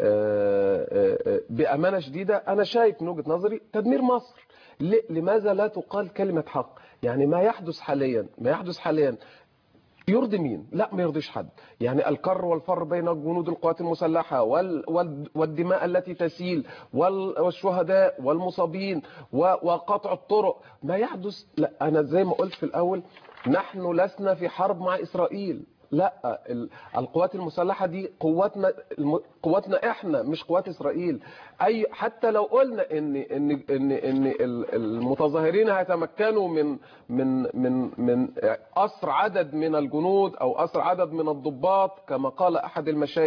آه، آه، آه، بامانه شديده انا شايف من وجهه نظري تدمير مصر ل- لماذا لا تقال كلمه حق يعني ما يحدث حاليا ما يحدث حاليا يرضي مين؟ لا ما يرضيش حد، يعني الكر والفر بين جنود القوات المسلحة وال وال والدماء التي تسيل وال والشهداء والمصابين و- وقطع الطرق، ما يحدث لا أنا زي ما قلت في الأول نحن لسنا في حرب مع إسرائيل، لا ال- القوات المسلحة دي قواتنا الم- قواتنا احنا مش قوات اسرائيل اي حتى لو قلنا ان ان ان ان ال- المتظاهرين هيتمكنوا من من من من اسر عدد من الجنود او اسر عدد من الضباط كما قال احد المشايخ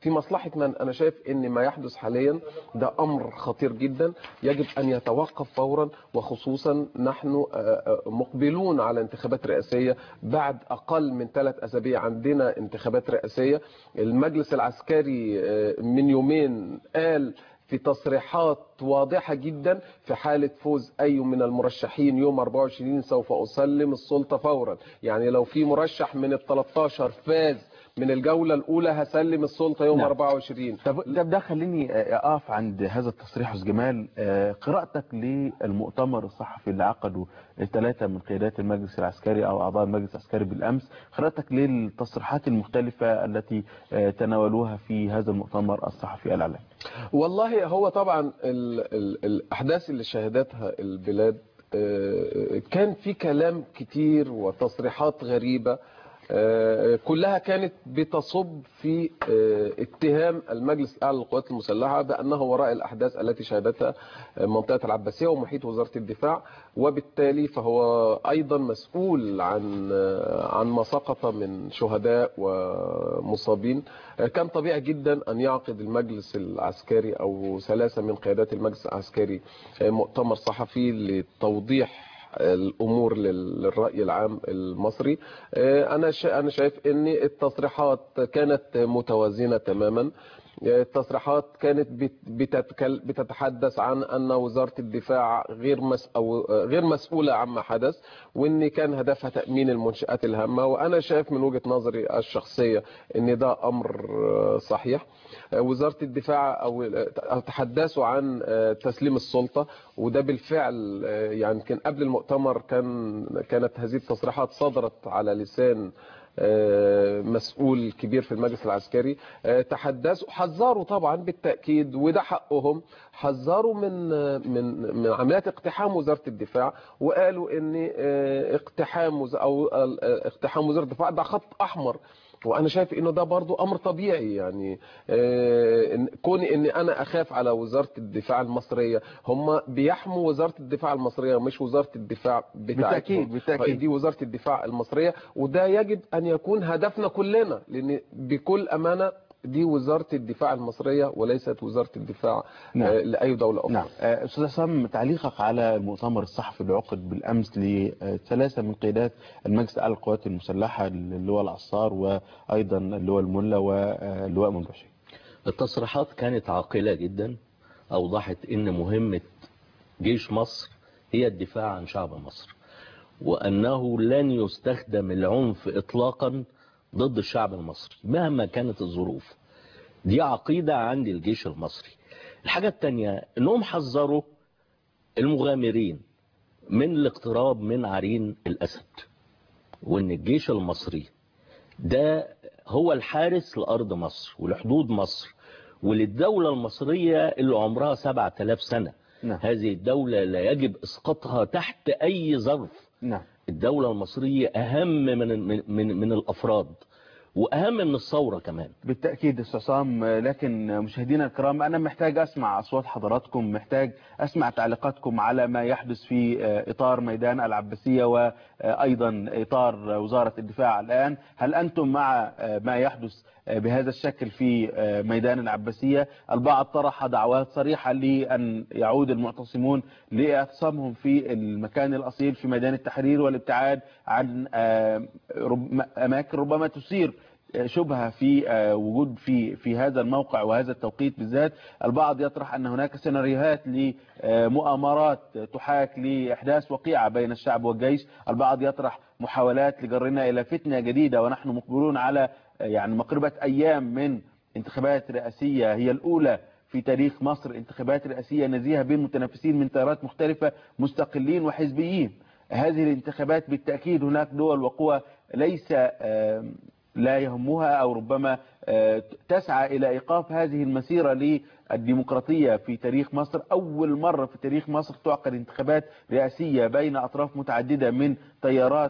في مصلحتنا انا شايف ان ما يحدث حاليا ده امر خطير جدا يجب ان يتوقف فورا وخصوصا نحن آه، آه، مقبلون على انتخابات رئاسيه بعد اقل من ثلاث اسابيع عندنا انتخابات رئاسيه المجلس العسكري آه، من يومين قال في تصريحات واضحة جدا في حالة فوز أي من المرشحين يوم 24 سوف أسلم السلطة فورا يعني لو في مرشح من ال 13 فاز من الجولة الأولى هسلم السلطة يوم نعم. 24 طب ده ده خليني آه، اقف عند هذا التصريح يا أستاذ جمال آه، قراءتك للمؤتمر الصحفي اللي عقده الثلاثه من قيادات المجلس العسكري او اعضاء المجلس العسكري بالامس قراءتك للتصريحات المختلفه التي آه، تناولوها في هذا المؤتمر الصحفي الاعلامي والله هو طبعا ال ال الأحداث اللي شهدتها البلاد آه، كان في كلام كتير وتصريحات غريبة آه، كلها كانت بتصب في آه، اتهام المجلس الأعلى للقوات المسلحة بأنه وراء الأحداث التي شهدتها منطقة العباسية ومحيط وزارة الدفاع وبالتالي فهو أيضا مسؤول عن عن ما سقط من شهداء ومصابين كان طبيعي جدا أن يعقد المجلس العسكري أو ثلاثة من قيادات المجلس العسكري مؤتمر صحفي لتوضيح الامور لل- للراي العام المصري آه، انا شا- انا شايف ان التصريحات كانت متوازنه تماما آه، التصريحات كانت بت- بتتكل- بتتحدث عن ان وزاره الدفاع غير مس او آه، غير مسؤوله عما حدث وان كان هدفها تامين المنشات الهامه وانا شايف من وجهه نظري الشخصيه ان ده امر آه، صحيح آه، وزاره الدفاع او آه، تحدثوا عن آه، تسليم السلطه وده بالفعل آه، يعني كان قبل المؤتمر كان كانت هذه التصريحات صدرت على لسان آه، مسؤول كبير في المجلس العسكري آه، تحدثوا حذروا طبعا بالتاكيد وده حقهم حذروا من آه، من من عمليات اقتحام وزاره الدفاع وقالوا ان آه، اقتحام وز- او آه، اقتحام وزاره الدفاع ده خط احمر وانا شايف انه ده برضو امر طبيعي يعني آه، إن- كوني ان انا اخاف على وزاره الدفاع المصريه هم بيحموا وزاره الدفاع المصريه مش وزاره الدفاع بتاعتهم بالتأكيد- بالتأكيد. دي وزاره الدفاع المصريه وده يجب ان يكون هدفنا كلنا لان بكل امانه دي وزاره الدفاع المصريه وليست وزاره الدفاع نعم. آه، لاي دوله اخرى نعم آه، استاذ حسام تعليقك على المؤتمر الصحفي اللي عقد بالامس لثلاثه من قيادات المجلس الاعلى للقوات المسلحه اللواء العصار وايضا اللواء الملا واللواء منبشي التصريحات كانت عاقلة جدا أوضحت أن مهمة جيش مصر هي الدفاع عن شعب مصر وأنه لن يستخدم العنف إطلاقا ضد الشعب المصري مهما كانت الظروف دي عقيدة عند الجيش المصري الحاجة التانية أنهم حذروا المغامرين من الاقتراب من عرين الأسد وأن الجيش المصري ده هو الحارس لأرض مصر ولحدود مصر وللدولة المصرية اللي عمرها 7000 سنة نعم. هذه الدولة لا يجب إسقاطها تحت أي ظرف نعم الدولة المصرية أهم من, من, من, من الأفراد وأهم من الثورة كمان بالتأكيد أستاذ عصام لكن مشاهدينا الكرام أنا محتاج أسمع أصوات حضراتكم محتاج أسمع تعليقاتكم على ما يحدث في إطار ميدان العباسية وأيضا إطار وزارة الدفاع الآن هل أنتم مع ما يحدث بهذا الشكل في ميدان العباسية البعض طرح دعوات صريحة لأن يعود المعتصمون لاعتصامهم في المكان الأصيل في ميدان التحرير والابتعاد عن أماكن ربما تثير شبهة في وجود في في هذا الموقع وهذا التوقيت بالذات البعض يطرح أن هناك سيناريوهات لمؤامرات تحاك لإحداث وقيعة بين الشعب والجيش البعض يطرح محاولات لجرنا إلى فتنة جديدة ونحن مقبلون على يعني مقربة أيام من انتخابات رئاسية هي الأولى في تاريخ مصر انتخابات رئاسية نزيهة بين متنافسين من تيارات مختلفة مستقلين وحزبيين هذه الانتخابات بالتأكيد هناك دول وقوى ليس لا يهمها أو ربما تسعى إلى إيقاف هذه المسيرة للديمقراطية في تاريخ مصر أول مرة في تاريخ مصر تعقد انتخابات رئاسية بين أطراف متعددة من تيارات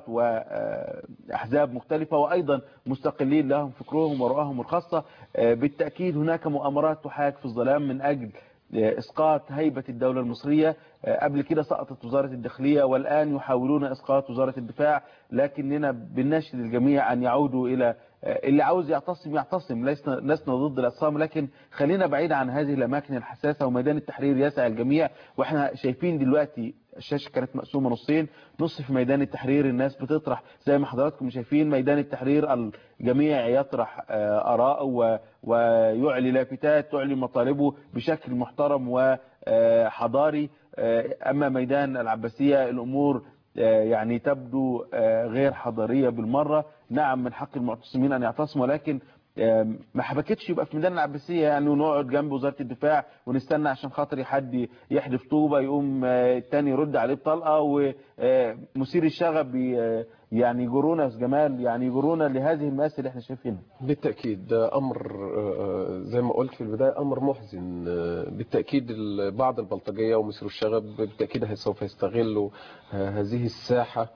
وأحزاب مختلفة وأيضا مستقلين لهم فكرهم ورؤاهم الخاصة بالتأكيد هناك مؤامرات تحاك في الظلام من أجل اسقاط هيبة الدولة المصرية قبل كده سقطت وزارة الداخلية والآن يحاولون اسقاط وزارة الدفاع لكننا بنشد الجميع أن يعودوا إلى اللي عاوز يعتصم يعتصم لسنا لسنا ضد الاعتصام لكن خلينا بعيد عن هذه الاماكن الحساسه وميدان التحرير يسع الجميع واحنا شايفين دلوقتي الشاشه كانت مقسومه نصين نص في ميدان التحرير الناس بتطرح زي ما حضراتكم شايفين ميدان التحرير الجميع يطرح اراء ويعلي لافتات تعلي مطالبه بشكل محترم وحضاري اما ميدان العباسيه الامور يعني تبدو غير حضاريه بالمره نعم من حق المعتصمين ان يعتصموا ولكن ما حبكتش يبقى في ميدان العباسيه يعني ونقعد جنب وزاره الدفاع ونستنى عشان خاطر حد يحدف طوبه يقوم الثاني يرد عليه بطلقه ومثير الشغب يعني يجرونا يا جمال يعني يجرونا لهذه المآسي اللي احنا شايفينها بالتأكيد ده أمر زي ما قلت في البداية أمر محزن بالتأكيد بعض البلطجية ومثير الشغب بالتأكيد سوف يستغلوا هذه الساحة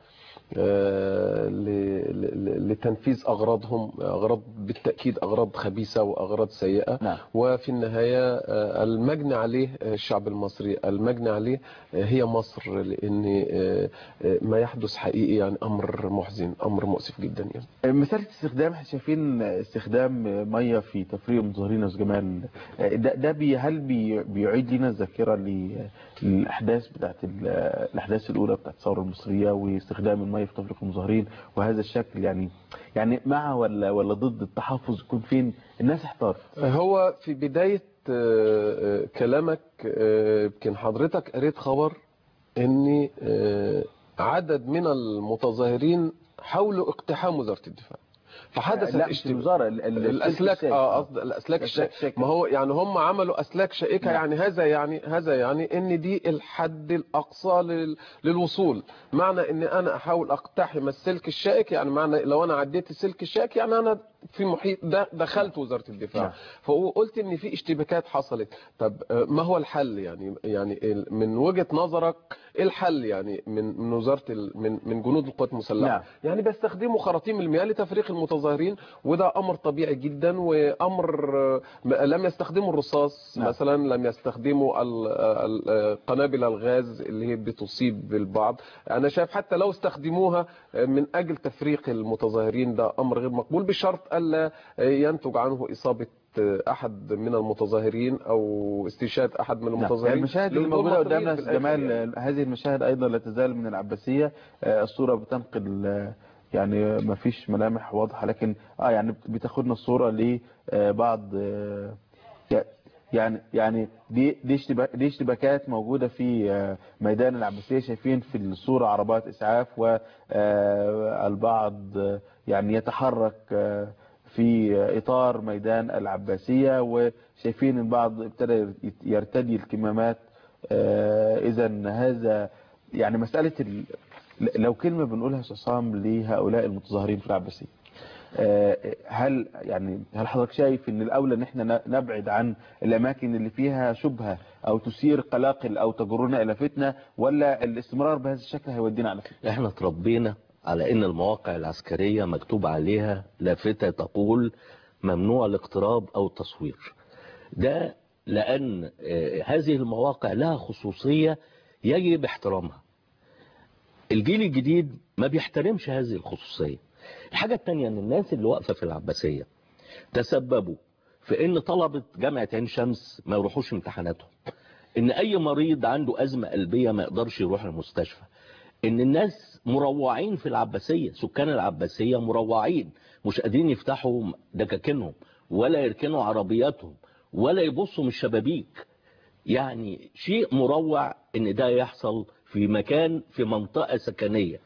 لتنفيذ أغراضهم أغراض بالتأكيد أغراض خبيثة وأغراض سيئة نعم. وفي النهاية المجني عليه الشعب المصري المجني عليه هي مصر لأن ما يحدث حقيقي يعني أمر محزن أمر مؤسف جدا يعني مسألة استخدام احنا شايفين استخدام مية في تفريغ مظاهرين يا جمال ده, ده بي هل بي بيعيد لنا الذاكرة للأحداث بتاعت الأحداث الأولى بتاعت الثورة المصرية واستخدام المية في تفريق المظاهرين وهذا الشكل يعني يعني مع ولا ولا ضد التحفظ يكون فين الناس احتارت هو في بداية كلامك يمكن حضرتك قريت خبر ان عدد من المتظاهرين حاولوا اقتحام وزارة الدفاع فحدث لا مش الوزارة الاسلاك اه قصد الاسلاك الشائكه ما هو يعني هم عملوا اسلاك شائكه يعني هذا يعني هذا يعني ان دي الحد الاقصى لل... للوصول معنى ان انا احاول اقتحم السلك الشائك يعني معنى لو انا عديت السلك الشائك يعني انا في محيط دخلت وزاره الدفاع نعم. فقلت ان في اشتباكات حصلت طب ما هو الحل يعني يعني من وجهه نظرك ايه الحل يعني من من وزاره ال... من من جنود القوات المسلحه نعم. يعني بيستخدموا خراطيم المياه لتفريق المتظاهرين وده امر طبيعي جدا وامر لم يستخدموا الرصاص نعم. مثلا لم يستخدموا قنابل الغاز اللي هي بتصيب البعض انا شايف حتى لو استخدموها من اجل تفريق المتظاهرين ده امر غير مقبول بشرط الا ينتج عنه اصابه احد من المتظاهرين او استشهاد احد من المتظاهرين المشاهد اللي موجوده قدامنا جمال هذه المشاهد ايضا لا تزال من العباسيه الصوره بتنقل يعني ما فيش ملامح واضحه لكن اه يعني بتاخدنا الصوره لبعض يعني يعني دي دي اشتباك دي اشتباكات موجوده في ميدان العباسيه شايفين في الصوره عربات اسعاف والبعض يعني يتحرك في اطار ميدان العباسيه وشايفين البعض ابتدى يرتدي الكمامات اذا هذا يعني مساله ال... لو كلمه بنقولها عصام لهؤلاء المتظاهرين في العباسيه هل يعني هل حضرتك شايف ان الاولى ان احنا نبعد عن الاماكن اللي فيها شبهه او تثير قلاقل او تجرنا الى فتنه ولا الاستمرار بهذا الشكل هيودينا على فتنه احنا تربينا على ان المواقع العسكريه مكتوب عليها لافته تقول ممنوع الاقتراب او التصوير ده لان هذه المواقع لها خصوصيه يجب احترامها الجيل الجديد ما بيحترمش هذه الخصوصيه الحاجة التانية ان الناس اللي واقفة في العباسية تسببوا في ان طلبة جامعة عين شمس ما يروحوش امتحاناتهم ان اي مريض عنده ازمة قلبية ما يقدرش يروح المستشفى ان الناس مروعين في العباسية سكان العباسية مروعين مش قادرين يفتحوا دكاكينهم ولا يركنوا عربياتهم ولا يبصوا من الشبابيك يعني شيء مروع ان ده يحصل في مكان في منطقة سكنية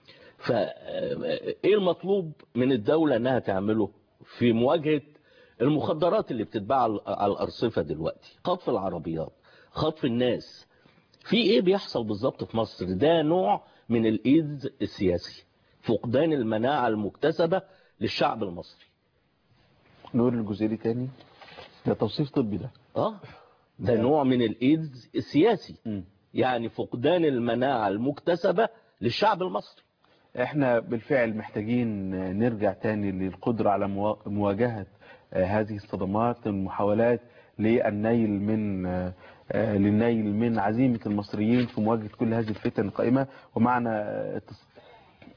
فايه المطلوب من الدولة انها تعمله في مواجهة المخدرات اللي بتتباع على الارصفة دلوقتي خطف العربيات خطف الناس في ايه بيحصل بالظبط في مصر ده نوع من الايدز السياسي فقدان المناعة المكتسبة للشعب المصري نقول الجزئية تاني ده توصيف طبي ده اه ده نوع من الايدز السياسي م. يعني فقدان المناعة المكتسبة للشعب المصري احنا بالفعل محتاجين نرجع تاني للقدرة على مواجهة هذه الصدمات المحاولات للنيل من للنيل من عزيمة المصريين في مواجهة كل هذه الفتن القائمة ومعنا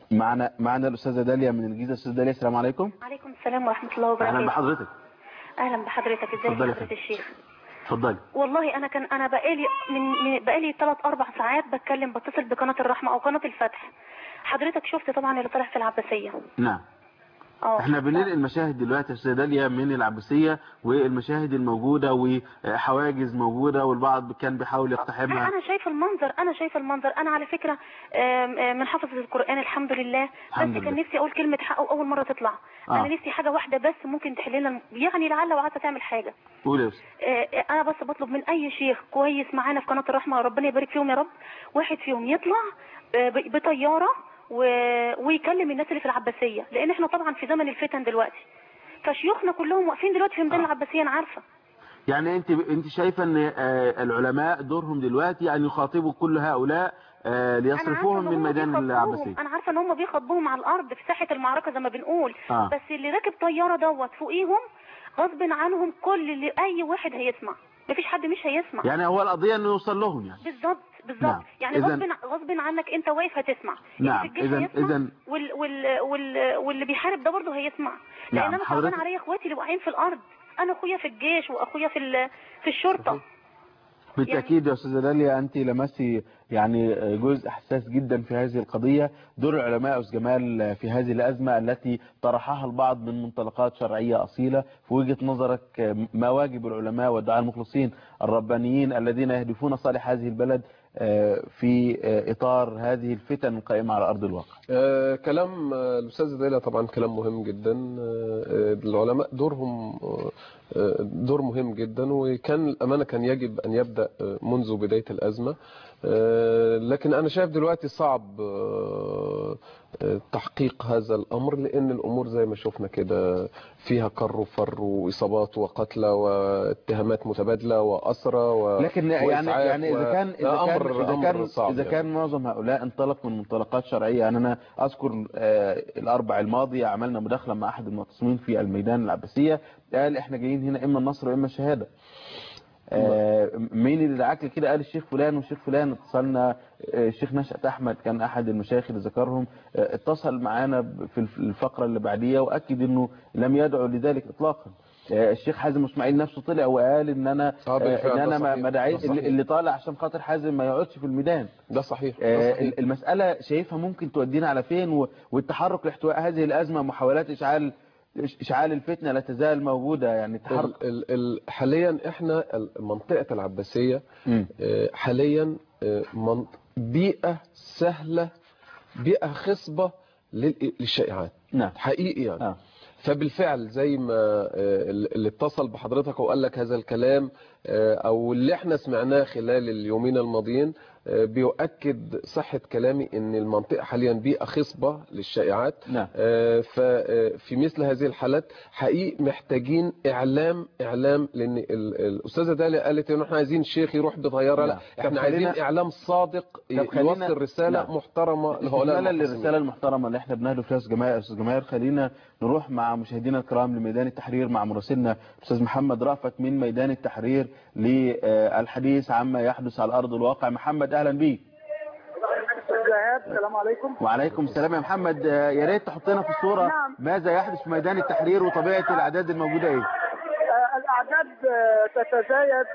معنا معنا الاستاذه داليا من الجيزه استاذه داليا السلام عليكم عليكم السلام ورحمة الله اهلا وبركاته بحضرتك أهلا بحضرتك ازيك اتفضلي يا حضرة فندم. الشيخ اتفضلي والله أنا كان أنا بقالي من, من بقالي ثلاث أربع ساعات بتكلم بتصل بقناة الرحمة أو قناة الفتح حضرتك شفت طبعا اللي طلع في العباسية نعم اه احنا بننقل المشاهد دلوقتي يا استاذه داليا من العباسيه والمشاهد الموجوده وحواجز موجوده والبعض كان بيحاول يقتحمها انا شايف المنظر انا شايف المنظر انا على فكره آم، آم، من حفظة القرآن الحمد لله الحمد بس كان لله. نفسي اقول كلمة حق اول مرة تطلع آه. انا نفسي حاجة واحدة بس ممكن تحل لنا الم- يعني لعل وعسى تعمل حاجة قول يا استاذ آه، انا بس بطلب من اي شيخ كويس معانا في قناه الرحمه ربنا يبارك فيهم يا رب واحد فيهم يطلع آه، ب- بطياره و- ويكلم الناس اللي في العباسيه لان احنا طبعا في زمن الفتن دلوقتي فشيوخنا كلهم واقفين دلوقتي في ميدان آه. العباسيه انا عارفه يعني انت انت شايفه ان آه، العلماء دورهم دلوقتي ان يخاطبوا كل هؤلاء آه، انا عارفه ليصرفوهم ان من هم ميدان بيخاطبوهم العباسيه انا عارفه ان هم بيخاطبوهم على الارض في ساحه المعركه زي ما بنقول آه. بس اللي راكب طياره دوت فوقيهم غصب عنهم كل اللي اي واحد هيسمع مفيش حد مش هيسمع يعني هو القضيه انه يوصل لهم يعني بالظبط بالظبط نعم. يعني إذن- غصب غصب عنك انت واقف هتسمع اللي نعم. في الجيش إذن- هيسمع إذن- وال وال وال واللي بيحارب ده برضه هيسمع نعم. لان انا صعبان حضرتك- عليا اخواتي اللي واقعين في الارض انا اخويا في الجيش واخويا في ال- في الشرطه بالتأكيد يا أستاذة داليا أنت لمستي يعني جزء حساس جدا في هذه القضية دور العلماء يا أستاذ جمال في هذه الأزمة التي طرحها البعض من منطلقات شرعية أصيلة في وجهة نظرك ما واجب العلماء والدعاء المخلصين الربانيين الذين يهدفون صالح هذه البلد آه، في آه، إطار هذه الفتن القائمة على أرض الواقع آه كلام آه، الأستاذ ديلا طبعا كلام مهم جدا آه آه، العلماء دورهم آه، آه، دور مهم جدا وكان الأمانة كان يجب أن يبدأ آه، منذ بداية الأزمة آه، لكن أنا شايف دلوقتي صعب آه، آه، تحقيق هذا الأمر لأن الأمور زي ما شفنا كده فيها كر وفر وإصابات وقتلى واتهامات متبادلة وأسرى و... لكن يعني وإسعاف يعني اذا و- كان اذا ده كان أمر اذا أمر كان صعب اذا يعني. كان معظم هؤلاء انطلق من منطلقات شرعيه يعني انا اذكر آه، الاربع الماضيه عملنا مداخله مع احد المعتصمين في الميدان العباسيه قال احنا جايين هنا اما النصر واما الشهاده آه، مين اللي دعاك كده قال الشيخ فلان والشيخ فلان اتصلنا آه، الشيخ نشأت احمد كان احد المشايخ اللي ذكرهم آه، اتصل معانا ب- في الف- الفقره اللي بعديها واكد انه لم يدعو لذلك اطلاقا آه، الشيخ حازم اسماعيل نفسه طلع وقال ان انا آه، بالفعل، ان ده انا ما صحيح، ما دعيت ده صحيح. اللي طالع عشان خاطر حازم ما يقعدش في الميدان ده صحيح, ده آه، صحيح. المسألة شايفها ممكن تودينا على فين و- والتحرك لاحتواء هذه الأزمة محاولات إشعال إشعال الفتنة لا تزال موجودة يعني التحرك ال ال ال حاليا احنا ال- منطقة العباسية مم. آه، حاليا آه، من- بيئة سهلة بيئة خصبة لل- للشائعات نعم حقيقي يعني آه. فبالفعل زي ما آه، اللي اتصل بحضرتك وقال لك هذا الكلام آه، او اللي احنا سمعناه خلال اليومين الماضيين آه، بيؤكد صحة كلامي ان المنطقة حاليا بيئة خصبة للشائعات نعم آه، ففي مثل هذه الحالات حقيقي محتاجين اعلام اعلام لان ال- الاستاذه داليا قالت ان احنا عايزين شيخ يروح بطياره لا نعم. احنا طب عايزين خلينا- اعلام صادق طب خلينا- يوصل رساله نعم. محترمه لهؤلاء استكمالا المعتصمين. للرسالة المحترمة اللي احنا بنهدف لها أستاذ جماهير أستاذ جماهير خلينا نروح مع مشاهدينا الكرام لميدان التحرير مع مراسلنا الأستاذ محمد رأفت من ميدان التحرير للحديث عما يحدث على أرض الواقع محمد أهلا بيك السلام عليكم وعليكم السلام يا محمد آه، يا ريت تحطنا في الصورة نعم. ماذا يحدث في ميدان التحرير وطبيعة الأعداد الموجودة إيه آه، الأعداد آه، تتزايد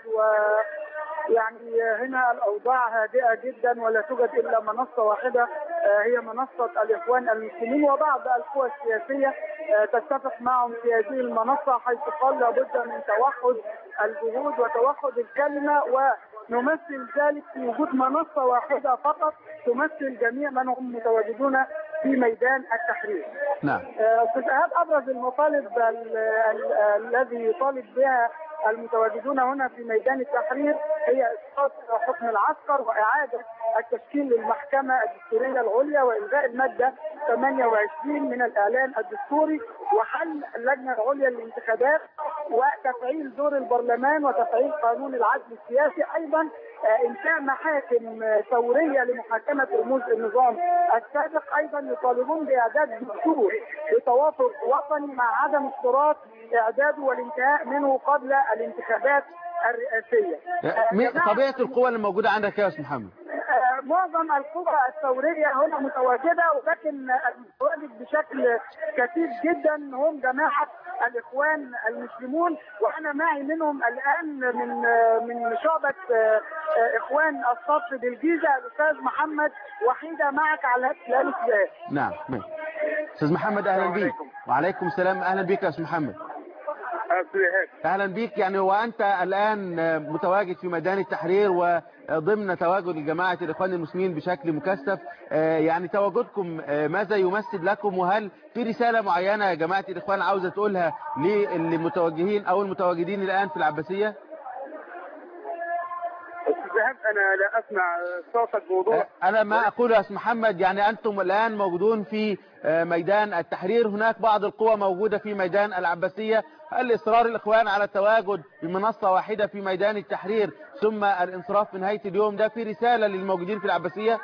ويعني آه، هنا الأوضاع هادئة جدا ولا توجد إلا منصة واحدة آه، هي منصة الإخوان المسلمين وبعض القوى السياسية آه، تتفق معهم في هذه المنصة حيث قال لابد من توحد الجهود وتوحد الكلمة ونمثل ذلك في وجود منصة واحدة فقط تمثل جميع من هم متواجدون في ميدان التحرير. نعم آه، استاذ ايهاب ابرز المطالب ال- ال- الذي يطالب بها المتواجدون هنا في ميدان التحرير هي اسقاط حكم العسكر واعاده التشكيل للمحكمه الدستوريه العليا والغاء الماده 28 من الاعلان الدستوري وحل اللجنه العليا للانتخابات وتفعيل دور البرلمان وتفعيل قانون العدل السياسي ايضا آه، انشاء محاكم آه، ثوريه لمحاكمه رموز النظام السابق ايضا يطالبون باعداد دستور بتوافق وطني مع عدم اشتراط اعداده والانتهاء منه قبل الانتخابات الرئاسيه. آه، مين- جماعة طبيعة القوى اللي موجودة عندك يا أستاذ محمد آه، معظم القوى الثوريه هنا متواجده ولكن المتواجد بشكل كثيف جدا هم جماعه الاخوان المسلمون وانا معي منهم الان من من شعبه اخوان الصف بالجيزه الاستاذ محمد وحيده معك على الهاتف نعم ماشي. استاذ محمد اهلا السلام بيك عليكم. وعليكم السلام اهلا بيك يا استاذ محمد اهلا بيك يعني وانت الان متواجد في ميدان التحرير وضمن تواجد جماعه الاخوان المسلمين بشكل مكثف آه، يعني تواجدكم آه، ماذا يمثل لكم وهل في رساله معينه يا جماعه الاخوان عاوزه تقولها للمتوجهين او المتواجدين الان في العباسيه ذهب انا لا اسمع صوتك بوضوح أنا ما أقول يا أستاذ محمد يعني أنتم الآن موجودون في آه، ميدان التحرير هناك بعض القوى موجودة في ميدان العباسية هل إصرار الإخوان على التواجد بمنصة واحدة في ميدان التحرير ثم الانصراف في نهاية اليوم ده في رسالة للموجودين في العباسية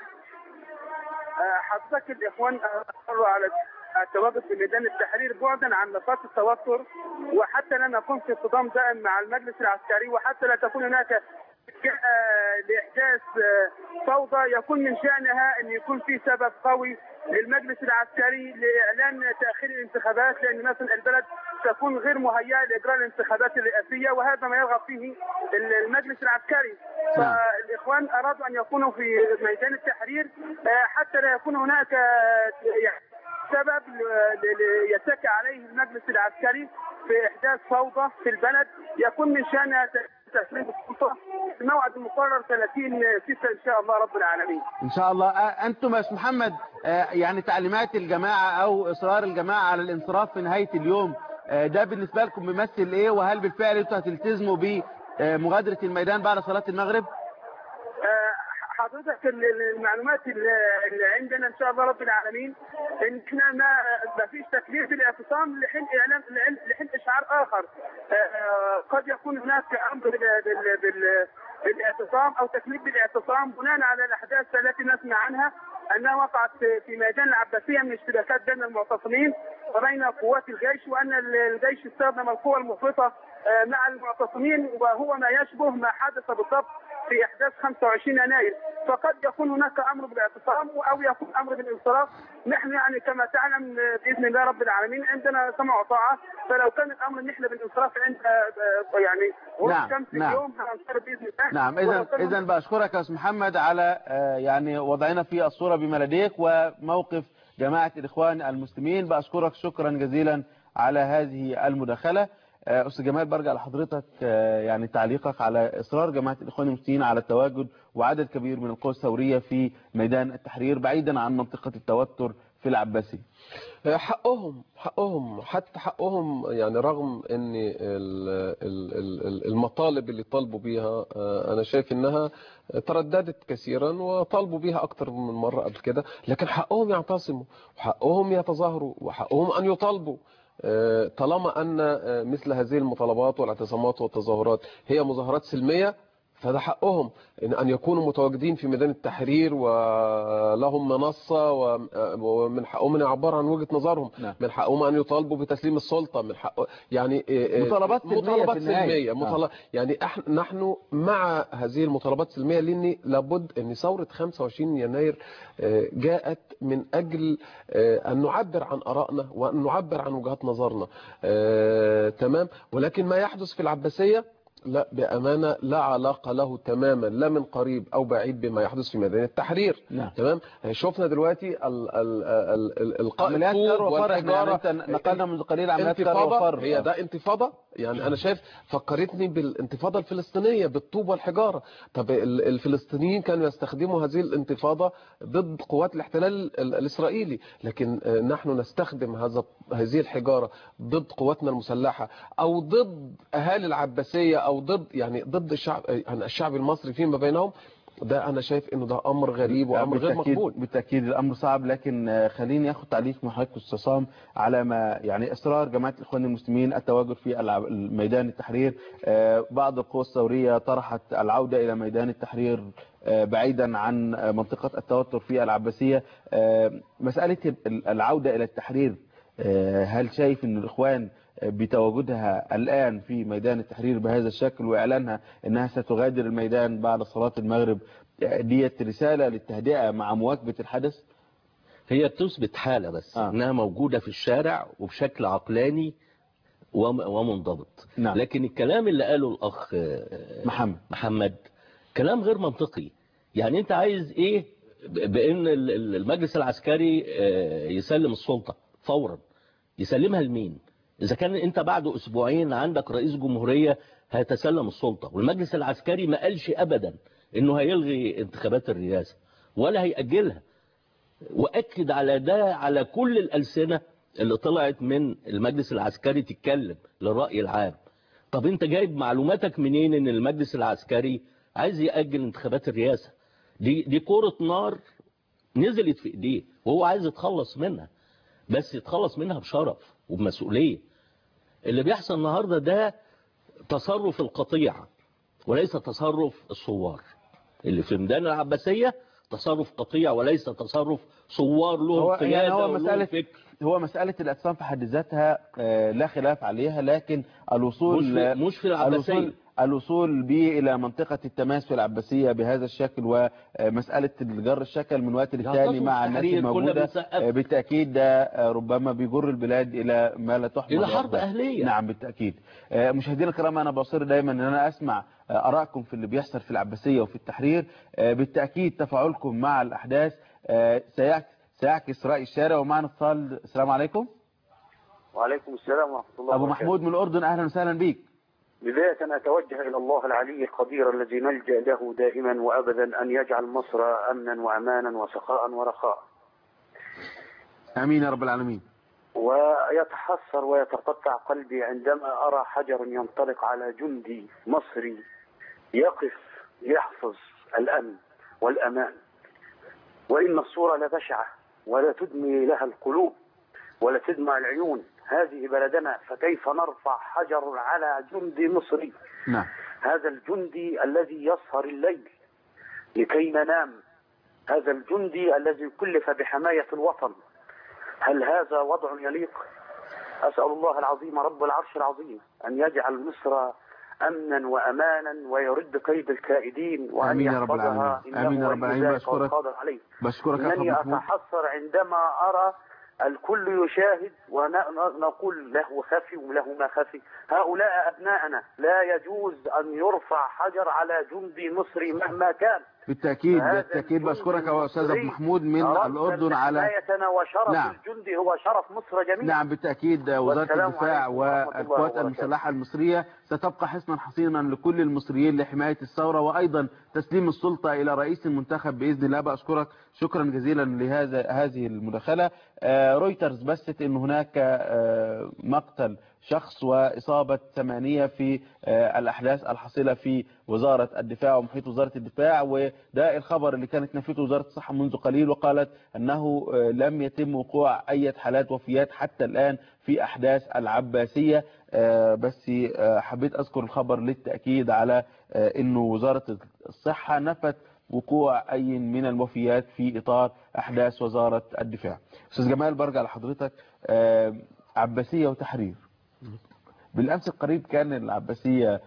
آه، حضرتك الاخوان اصروا على التواجد في ميدان التحرير بعدا عن نشاط التوتر وحتى لا نكون في صدام دائم مع المجلس العسكري وحتى لا تكون هناك آه، لاحداث آه، فوضى يكون من شانها ان يكون في سبب قوي للمجلس العسكري لاعلان تاخير الانتخابات لان مثلا البلد تكون غير مهيئه لاجراء الانتخابات الرئاسيه وهذا ما يرغب فيه المجلس العسكري نعم. فالاخوان ارادوا ان يكونوا في ميدان التحرير آه، حتى لا يكون هناك آه، يعني سبب ل- ل- يتكى عليه المجلس العسكري في احداث فوضى في البلد يكون من شانها ت- تسليم السلطه في الموعد المقرر 30 6 ان شاء الله رب العالمين. إن شاء الله آه، أنتم يا أستاذ محمد آه، يعني تعليمات الجماعة أو إصرار الجماعة على الانصراف في نهاية اليوم آه، ده بالنسبة لكم بيمثل إيه وهل بالفعل أنتم هتلتزموا بمغادرة الميدان بعد صلاة المغرب؟ آه، حضرتك ال- ال- المعلومات اللي اللي عندنا ان شاء الله رب العالمين ان احنا ما ما فيش تكليف بالاعتصام لحين اعلان لحين- لحين اشعار اخر آه، قد يكون هناك امر بال- بال- بال- بالاعتصام او تكليف بالاعتصام بناء على الاحداث التي نسمع عنها انها وقعت في ميدان العباسيه من اشتباكات بين المعتصمين وبين قوات الجيش وان الجيش استخدم القوى المفرطه آه، مع المعتصمين وهو ما يشبه ما حدث بالضبط في احداث 25 يناير فقد يكون هناك امر بالاعتصام او يكون امر بالانصراف نحن يعني كما تعلم باذن الله رب العالمين عندنا سمع وطاعه فلو كان الامر ان احنا بالانصراف عند آه، يعني غروب نعم، الشمس نعم. اليوم هننصرف باذن الله نعم ولو اذا كان اذا بشكرك يا استاذ محمد على آه، يعني وضعنا في الصوره بما لديك وموقف جماعه الاخوان المسلمين بشكرك شكرا جزيلا على هذه المداخله آه، استاذ جمال برجع لحضرتك آه، يعني تعليقك على اصرار جماعه الاخوان المسلمين على التواجد وعدد كبير من القوى الثوريه في ميدان التحرير بعيدا عن منطقه التوتر في العباسيه حقهم حقهم حتى حقهم يعني رغم ان ال- ال- ال- المطالب اللي طالبوا بيها آه، انا شايف انها ترددت كثيرا وطالبوا بيها اكتر من مرة قبل كده لكن حقهم يعتصموا وحقهم يتظاهروا وحقهم ان يطالبوا آه، طالما ان آه، مثل هذه المطالبات والاعتصامات والتظاهرات هي مظاهرات سلمية فده حقهم إن أن يكونوا متواجدين في ميدان التحرير ولهم منصة و- ومن حقهم أن يعبروا عن وجهة نظرهم نعم. من حقهم أن يطالبوا بتسليم السلطة من حق يعني إيه- إيه مطالبات سلمية مطالبات في النهاية. سلمية نعم. مطالب يعني احنا نحن مع هذه المطالبات السلمية لأن لابد أن ثورة 25 يناير آه، جاءت من أجل آه، أن نعبر عن آرائنا وأن نعبر عن وجهات نظرنا آه، تمام ولكن ما يحدث في العباسية لا بأمانة لا علاقة له تماما لا من قريب أو بعيد بما يحدث في ميدان التحرير نعم. تمام شفنا دلوقتي ال ال ال ال القاء عمليات الطوب كر وفر احنا يعني والحجارة. انت نقلنا منذ قليل عمليات كر انتفاضة وفر هي ده انتفاضة يعني انا شايف فكرتني بالانتفاضة الفلسطينية بالطوب والحجارة طب ال- الفلسطينيين كانوا يستخدموا هذه الانتفاضة ضد قوات الاحتلال ال- الاسرائيلي لكن آه، نحن نستخدم هذا هذه الحجارة ضد قواتنا المسلحة او ضد اهالي العباسية او ضد يعني ضد الشعب يعني الشعب المصري فيما بينهم ده انا شايف انه ده امر غريب وامر غير بالتأكيد مقبول بالتأكيد الأمر صعب لكن آه، خليني أخذ تعليق من حضرتك أستاذ عصام على ما يعني إصرار جماعة الإخوان المسلمين التواجد في الع- ميدان التحرير آه، بعض القوى الثورية طرحت العودة إلى ميدان التحرير آه، بعيدا عن آه، منطقة التوتر في العباسية آه، مسألة ال- العودة إلى التحرير آه، هل شايف أن الإخوان بتواجدها الآن في ميدان التحرير بهذا الشكل وإعلانها أنها ستغادر الميدان بعد صلاة المغرب ديت رسالة للتهدئة مع مواكبة الحدث هي بتثبت حالة بس آه. آه. انها موجودة في الشارع وبشكل عقلاني وم- ومنضبط نعم. لكن الكلام اللي قاله الاخ آه، محمد محمد كلام غير منطقي يعني انت عايز ايه ب- بان ال- ال- المجلس العسكري آه، يسلم السلطة فورا يسلمها لمين اذا كان انت بعد اسبوعين عندك رئيس جمهورية هيتسلم السلطة والمجلس العسكري ما قالش ابدا انه هيلغي انتخابات الرئاسة ولا هيأجلها واكد على ده على كل الالسنه اللي طلعت من المجلس العسكري تتكلم للراي العام طب انت جايب معلوماتك منين ان المجلس العسكري عايز ياجل انتخابات الرئاسه دي دي كوره نار نزلت في ايديه وهو عايز يتخلص منها بس يتخلص منها بشرف وبمسؤوليه اللي بيحصل النهارده ده تصرف القطيع وليس تصرف الثوار اللي في ميدان العباسيه تصرف قطيع وليس تصرف ثوار هو لهم قياده يعني هو ولهم مسألة فكر هو مسألة الاعتصام في حد ذاتها آه، لا خلاف عليها لكن الوصول مش في- مش في العباسية. الوصول الوصول به إلى منطقة التماس في العباسية بهذا الشكل ومسألة الجر الشكل من وقت للتالي يعتصموا مع في الناس التحرير، كنا الموجودة بنسقف. آه، بالتأكيد ده آه، ربما بيجر البلاد إلى ما لا تحمد إلى حرب ويقبل. أهلية. نعم بالتأكيد آه، مشاهدينا الكرام أنا بصير دايما أن أنا أسمع آه، آرائكم في اللي بيحصل في العباسية وفي التحرير آه، بالتأكيد تفاعلكم مع الأحداث آه، سيعكس سيعكس رأي الشارع ومعنا اتصال السلام عليكم وعليكم السلام ورحمة الله أبو وبركاته. محمود من الأردن أهلا وسهلا بيك بداية أنا أتوجه إلى الله العلي القدير الذي نلجأ له دائما وأبدا أن يجعل مصر أمنا وأمانا وسخاء ورخاء آمين يا رب العالمين ويتحسر ويتقطع قلبي عندما أرى حجر ينطلق على جندي مصري يقف يحفظ الأمن والأمان وإن الصورة لبشعة ولا تدمي لها القلوب ولا تدمع العيون هذه بلدنا فكيف نرفع حجر على جندي مصري نعم هذا الجندي الذي يسهر الليل لكي ننام هذا الجندي الذي كلف بحماية الوطن هل هذا وضع يليق أسأل الله العظيم رب العرش العظيم أن يجعل مصر أمنا وأمانا ويرد كيد الكائدين وأن آمين يا رب يحفظها العالمين. آمين يا رب ولي العالمين. ذلك بشكرك. والقادر عليه بشكرك يا أخ إنني محمود أتحسر عندما أرى الكل يشاهد ونقول له خفي وله ما خفي هؤلاء أبناءنا لا يجوز أن يرفع حجر على جندي مصري مهما كان بالتأكيد هذا بالتأكيد بشكرك يا أستاذ أبو المصري محمود من رأسا الأردن على لحمايتنا وشرف نعم. الجندي هو شرف مصر جميعا نعم بالتأكيد وزارة والسلام الدفاع عليكم ورحمة الله والقوات وبركاته. المسلحة المصرية ستبقى حصنا حصينا لكل المصريين لحماية الثورة وأيضا تسليم السلطة إلى رئيس منتخب بإذن الله بأشكرك شكرا جزيلا لهذا هذه المداخلة آه، رويترز بثت أن هناك آه، مقتل شخص وإصابة ثمانية في آه، الأحداث الحاصلة في وزارة الدفاع ومحيط وزارة الدفاع وده الخبر اللي كانت نفته وزارة الصحة منذ قليل وقالت أنه آه، لم يتم وقوع أي حالات وفيات حتى الآن في أحداث العباسية آه، بس آه، حبيت أذكر الخبر للتأكيد على آه، أنه وزارة الصحة نفت وقوع أي من الوفيات في إطار أحداث وزارة الدفاع أستاذ جمال برجع لحضرتك آه، عباسية وتحرير بالأمس القريب كان العباسية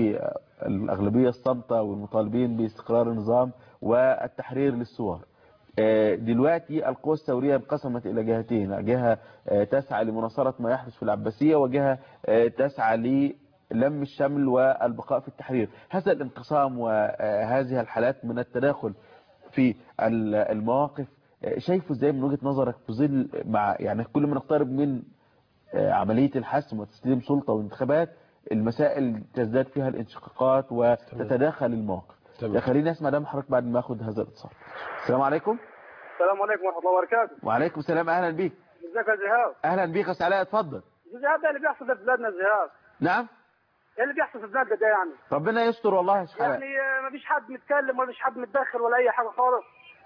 للأغلبية الصامتة والمطالبين باستقرار النظام والتحرير للثوار آه، دلوقتي القوى الثورية انقسمت إلى جهتين جهة آه، تسعى لمناصرة ما يحدث في العباسية وجهة آه، تسعى للم الشمل والبقاء في التحرير هذا الانقسام وهذه الحالات من التداخل في ال- المواقف آه، شايفه ازاي من وجهة نظرك في ظل مع يعني كل ما نقترب من آه، عملية الحسم وتسليم سلطة وانتخابات المسائل تزداد فيها الانشقاقات وتتداخل المواقف تمام. خليني اسمع دام حضرتك بعد ما اخد هذا الاتصال السلام عليكم السلام عليكم ورحمه الله وبركاته وعليكم السلام اهلا بيك ازيك يا زهاب اهلا بيك يا أستاذ علاء اتفضل زهاب ده اللي بيحصل ده في بلادنا زهاب نعم ايه اللي بيحصل في بلادنا ده يعني ربنا يستر والله يا أستاذ علاء يعني آه، مفيش حد متكلم ولا فيش حد متدخل ولا اي حاجه خالص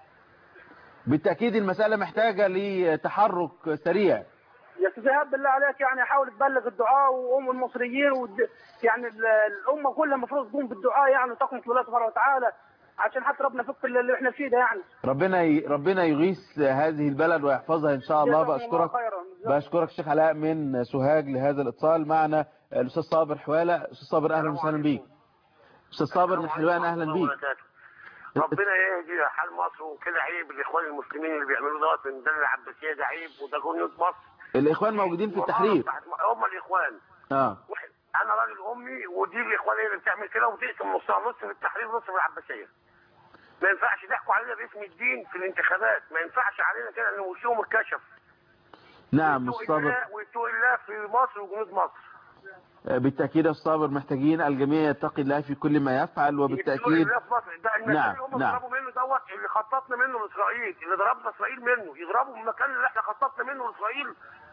بالتأكيد المسألة محتاجة لتحرك سريع يا استاذ ايهاب بالله عليك يعني حاول تبلغ الدعاء وام المصريين والد... يعني ال- الامه كلها المفروض تقوم بالدعاء يعني وتقنط بالله سبحانه وتعالى عشان حتى ربنا يفك اللي احنا فيه ده يعني ربنا ي... ربنا يغيث هذه البلد ويحفظها ان شاء الله جزاكم الله بشكرك خيرا. بشكرك الشيخ علاء من سوهاج لهذا الاتصال معنا الاستاذ صابر حواله استاذ صابر اهلا وسهلا بيك استاذ صابر من حلوان اهلا بيك ربنا يهدي حال مصر وكده عيب الاخوان المسلمين اللي بيعملوا دوت من دل العباسيه ده عيب وده جنود مصر الاخوان موجودين في التحرير هم الاخوان اه واحد- انا راجل امي ودي الاخوان هي اللي بتعمل كده وتقسم نصها نص في التحرير ونص في العباسيه ما ينفعش تحكوا علينا باسم الدين في الانتخابات ما ينفعش علينا كده ان وشهم اتكشف نعم ويتقوا الصابر الله- ويتقوا الله في مصر وجنود مصر آه، بالتأكيد الصابر محتاجين الجميع يتقي الله في كل ما يفعل يتقوا وبالتأكيد الله في مصر ده المكان نعم، اللي هم نعم. ضربوا منه دوت اللي خططنا منه لاسرائيل اللي ضربنا اسرائيل منه يضربوا من المكان اللي احنا خططنا منه لاسرائيل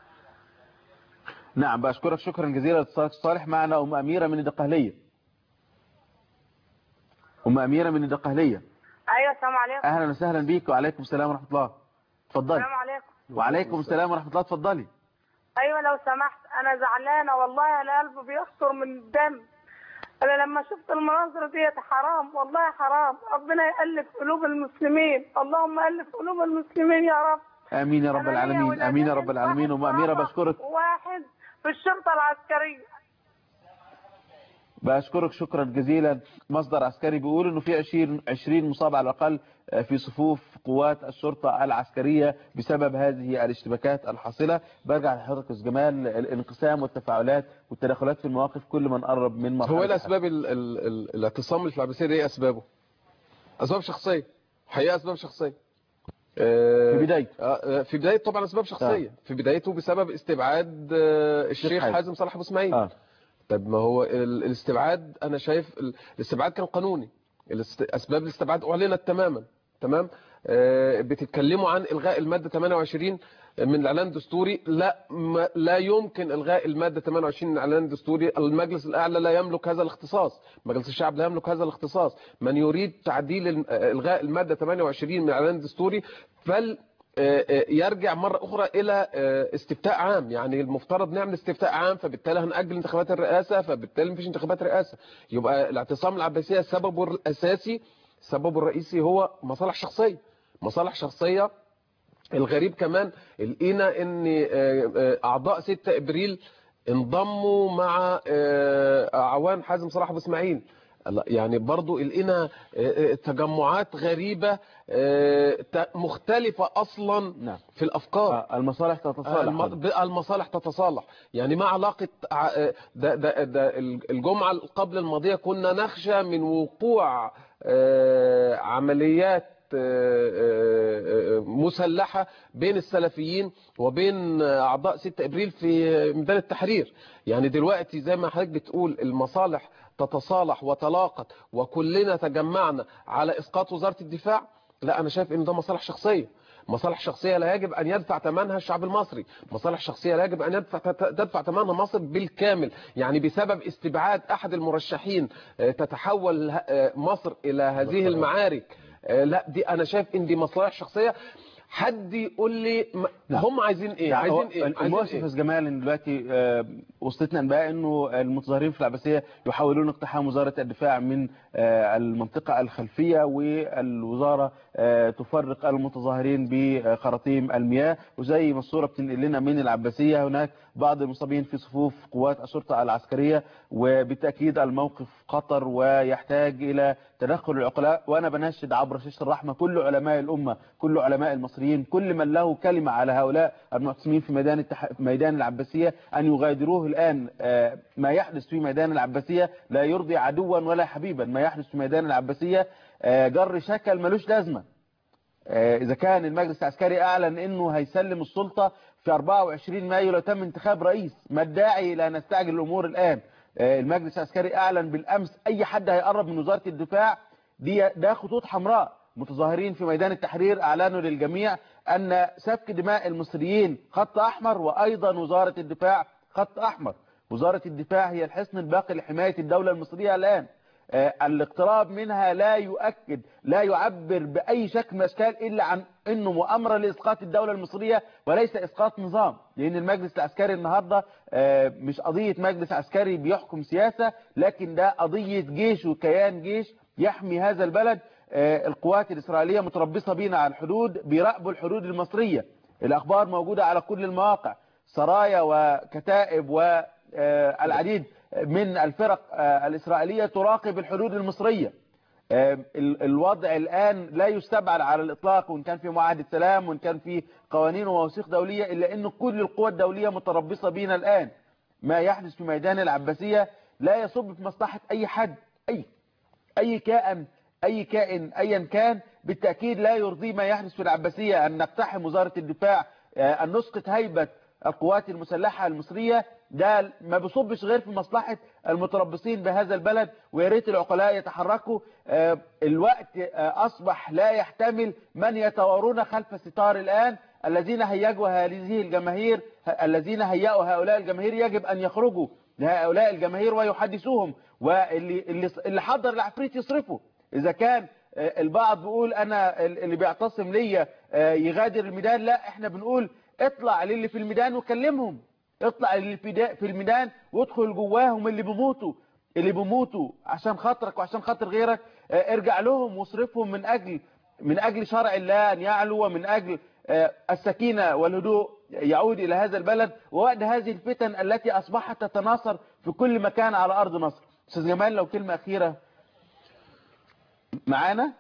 نعم بشكرك شكرا جزيلا لاتصالك الصالح معنا أم أميرة من الدقهلية أم أميرة من الدقهلية ايوه السلام عليكم أهلا وسهلا بيك وعليكم السلام ورحمة الله اتفضلي السلام عليكم وعليكم السلام ورحمة الله اتفضلي ايوه لو سمحت انا زعلانه والله انا قلبي بيخطر من الدم انا لما شفت المناظر ديت حرام والله حرام ربنا يألف قلوب المسلمين اللهم ألف قلوب المسلمين يا رب آمين يا رب أنا ليا العالمين ولادين، آمين يا رب العالمين أم أميرة واحد بشكرك واحد في الشرطه العسكريه بشكرك شكرا جزيلا مصدر عسكري بيقول انه في 20 20 مصاب على الاقل في صفوف قوات الشرطه العسكريه بسبب هذه الاشتباكات الحاصله برجع لحضرتك يا أستاذ جمال الانقسام والتفاعلات والتدخلات في المواقف كل من قرب من مرحله هو ايه الاسباب ال ال ال الاعتصام اللي في العباسيه ده ايه اسبابه؟ اسباب شخصيه حقيقه اسباب شخصيه في بدايته آه، في بدايته طبعا اسباب شخصيه آه. في بدايته بسبب استبعاد آه، الشيخ حازم. حازم صلاح ابو اسماعيل آه. طب ما هو ال- الاستبعاد انا شايف ال- الاستبعاد كان قانوني الاست- اسباب الاستبعاد اعلنت تماما تمام آه، بتتكلموا عن الغاء الماده 28 من الاعلان الدستوري لا ما لا يمكن الغاء الماده 28 من الاعلان الدستوري المجلس الاعلى لا يملك هذا الاختصاص مجلس الشعب لا يملك هذا الاختصاص من يريد تعديل ال- آه، الغاء الماده 28 من الاعلان الدستوري فل آه، آه، يرجع مرة أخرى إلى آه، استفتاء عام يعني المفترض نعمل استفتاء عام فبالتالي هنأجل انتخابات الرئاسة فبالتالي مفيش انتخابات رئاسة يبقى الاعتصام العباسية سببه الأساسي سببه الرئيسي هو مصالح شخصية مصالح شخصية الغريب كمان لقينا ان آه، آه، اعضاء 6 ابريل انضموا مع آه، اعوان حازم صلاح ابو اسماعيل لا، يعني برضو لقينا آه، آه، تجمعات غريبة آه، ت- مختلفة اصلا نعم. في الافكار آه، المصالح تتصالح الم- ب- المصالح تتصالح يعني ما علاقة ع- آه، ده, ده, ده الجمعة قبل الماضية كنا نخشى من وقوع آه، عمليات آه، آه، آه، مسلحة بين السلفيين وبين أعضاء 6 إبريل في ميدان التحرير يعني دلوقتي زي ما حضرتك بتقول المصالح تتصالح وتلاقت وكلنا تجمعنا على إسقاط وزارة الدفاع لا أنا شايف إن ده مصالح شخصية مصالح شخصية لا يجب أن يدفع ثمنها الشعب المصري مصالح شخصية لا يجب أن يدفع تدفع ثمنها مصر بالكامل يعني بسبب استبعاد أحد المرشحين آه، تتحول آه، مصر إلى هذه المعارك آه، لا دي أنا شايف إن دي مصالح شخصية حد يقول لي م- نعم. هم عايزين إيه يعني عايزين هو إيه عايزين المؤسف إيه يا جمال ان دلوقتي آه، وصلتنا انباء انه المتظاهرين في العباسيه يحاولون اقتحام وزاره الدفاع من آه، المنطقه الخلفيه والوزاره آه، تفرق المتظاهرين بخراطيم المياه وزي ما الصوره بتنقل لنا من العباسيه هناك بعض المصابين في صفوف قوات الشرطه العسكريه وبالتاكيد الموقف خطر ويحتاج الى تدخل العقلاء وانا بناشد عبر شاشه الرحمه كل علماء الامه كل علماء المصريين كل من له كلمه على هؤلاء المعتصمين في ميدان التح... ميدان العباسيه ان يغادروه الان آه، ما يحدث في ميدان العباسيه لا يرضي عدوا ولا حبيبا ما يحدث في ميدان العباسيه آه، جر شكل ملوش لازمه آه، إذا كان المجلس العسكري أعلن أنه هيسلم السلطة في 24 مايو لو تم انتخاب رئيس ما الداعي إلى أن نستعجل الأمور الآن آه، المجلس العسكري أعلن بالأمس أي حد هيقرب من وزارة الدفاع دي ده خطوط حمراء متظاهرين في ميدان التحرير أعلنوا للجميع أن سفك دماء المصريين خط أحمر وأيضا وزارة الدفاع خط أحمر وزارة الدفاع هي الحصن الباقي لحماية الدولة المصرية الآن آه، الاقتراب منها لا يؤكد لا يعبر بأي شكل من الأشكال إلا عن أنه مؤامرة لإسقاط الدولة المصرية وليس إسقاط نظام لأن المجلس العسكري النهاردة آه، مش قضية مجلس عسكري بيحكم سياسة لكن ده قضية جيش وكيان جيش يحمي هذا البلد آه، القوات الإسرائيلية متربصة بينا على الحدود بيراقبوا الحدود المصرية الأخبار موجودة على كل المواقع سرايا وكتائب والعديد من الفرق آه، الإسرائيلية تراقب الحدود المصرية آه، ال- الوضع الآن لا يستبعد على الإطلاق وإن كان في معاهدة سلام وإن كان في قوانين ومواثيق دولية إلا أن كل القوى الدولية متربصة بينا الآن ما يحدث في ميدان العباسية لا يصب في مصلحة أي حد أي أي كائن أي كائن أيا كان بالتأكيد لا يرضي ما يحدث في العباسية أن نقتحم وزارة الدفاع آه، أن نسقط هيبة القوات المسلحة المصرية ده ما بيصبش غير في مصلحة المتربصين بهذا البلد ويا ريت العقلاء يتحركوا آه، الوقت آه، أصبح لا يحتمل من يتوارون خلف ستار الآن الذين هيجوا هذه الجماهير الذين هيئوا هؤلاء الجماهير يجب أن يخرجوا لهؤلاء الجماهير ويحدثوهم واللي اللي اللي حضر العفريت يصرفه إذا كان آه، البعض بيقول أنا اللي بيعتصم ليا آه، يغادر الميدان لا احنا بنقول اطلع للي في الميدان وكلمهم اطلع للي في دا- في الميدان وادخل جواهم اللي بيموتوا اللي بيموتوا عشان خاطرك وعشان خاطر غيرك آه، ارجع لهم واصرفهم من أجل من أجل شرع الله أن يعلو ومن أجل آه، السكينة والهدوء يعود إلى هذا البلد ووقت هذه الفتن التي أصبحت تتناصر في كل مكان على أرض مصر أستاذ جمال لو كلمة أخيرة معانا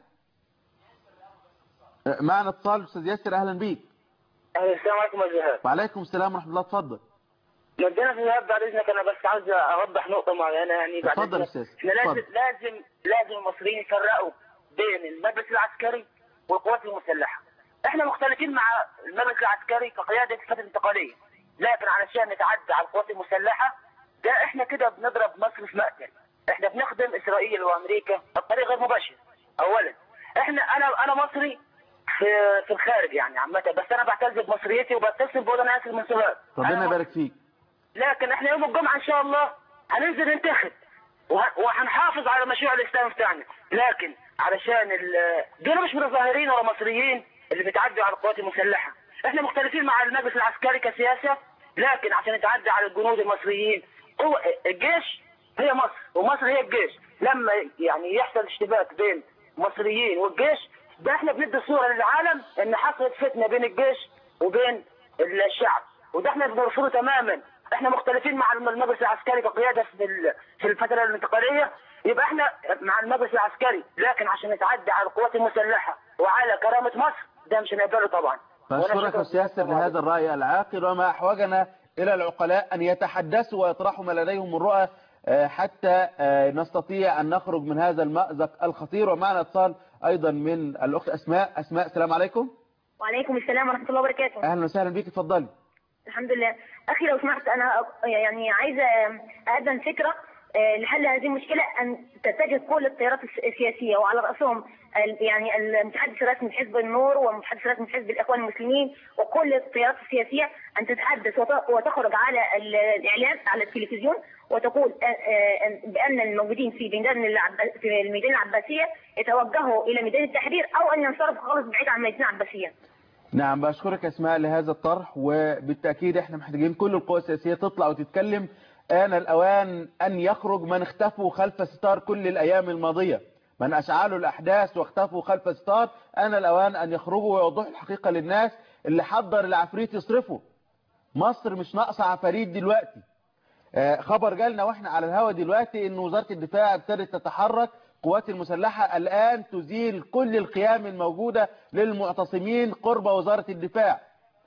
آه، معنا اتصال أستاذ ياسر أهلا بيك السلام عليكم يا جهاد وعليكم السلام ورحمة الله اتفضل مجانا في جهاد بعد اذنك انا بس عاوز اوضح نقطه معينه يعني بعد اتفضل يا إذنك. أستاذ، احنا لازم اتفضل. لازم لازم المصريين يفرقوا بين المجلس العسكري والقوات المسلحه احنا مختلفين مع المجلس العسكري كقياده فتره انتقاليه لكن علشان نتعدى على القوات المسلحه ده احنا كده بنضرب مصر في مقتل احنا بنخدم اسرائيل وامريكا بطريقه غير مباشره اولا احنا انا انا مصري في في الخارج يعني عامه بس انا بعتز بمصريتي وبتصل بقول انا اسف من سوهاج ربنا يبارك فيك لكن احنا يوم الجمعة ان شاء الله هننزل ننتخب وه- وهنحافظ على مشروع الاسلام بتاعنا لكن علشان ال- دول مش متظاهرين ولا مصريين اللي بيتعدوا على القوات المسلحة احنا مختلفين مع المجلس العسكري كسياسة لكن عشان نتعدى على الجنود المصريين هو الجيش هي مصر ومصر هي الجيش لما يعني يحصل اشتباك بين مصريين والجيش ده احنا بندي صورة للعالم ان حصلت فتنة بين الجيش وبين الشعب وده احنا بنرفضه تماما احنا مختلفين مع المجلس العسكري كقيادة في ال- في الفترة الانتقالية يبقى احنا مع المجلس العسكري لكن عشان نتعدى على القوات المسلحة وعلى كرامة مصر ده مش هنقبله طبعا وأنا فأشكرك شكراً. أستاذ ياسر لهذا الرأي العاقل وما أحوجنا إلى العقلاء أن يتحدثوا ويطرحوا ما لديهم من رؤى آه، حتى آه، نستطيع أن نخرج من هذا المأزق الخطير ومعنا اتصال أيضا من الأخت أسماء أسماء السلام عليكم وعليكم السلام ورحمة الله وبركاته أهلا وسهلا بك اتفضلي الحمد لله أخي لو سمحت أنا يعني عايزة أقدم فكرة آه، لحل هذه المشكلة أن تتجه كل التيارات الس- السياسية وعلى رأسهم ال- يعني المتحدث الرسمي في حزب النور والمتحدث الرسمي في حزب الإخوان المسلمين وكل التيارات السياسية أن تتحدث وت- وتخرج على ال- الإعلام على التلفزيون وتقول آه، آه، بأن الموجودين في ميدان العب- في الميدان العباسية يتوجهوا إلى ميدان التحرير أو أن ينصرفوا خالص بعيد عن ميدان العباسية. نعم بشكرك أسماء لهذا الطرح وبالتأكيد احنا محتاجين كل القوى السياسية تطلع وتتكلم آن الأوان أن يخرج من اختفوا خلف ستار كل الأيام الماضية من أشعلوا الأحداث واختفوا خلف ستار آن الأوان أن يخرجوا ويوضحوا الحقيقة للناس اللي حضر العفريت يصرفوا مصر مش ناقصة عفاريت دلوقتي آه، خبر جالنا واحنا على الهوا دلوقتي ان وزارة الدفاع ابتدت تتحرك قوات المسلحة الآن تزيل كل القيام الموجودة للمعتصمين قرب وزارة الدفاع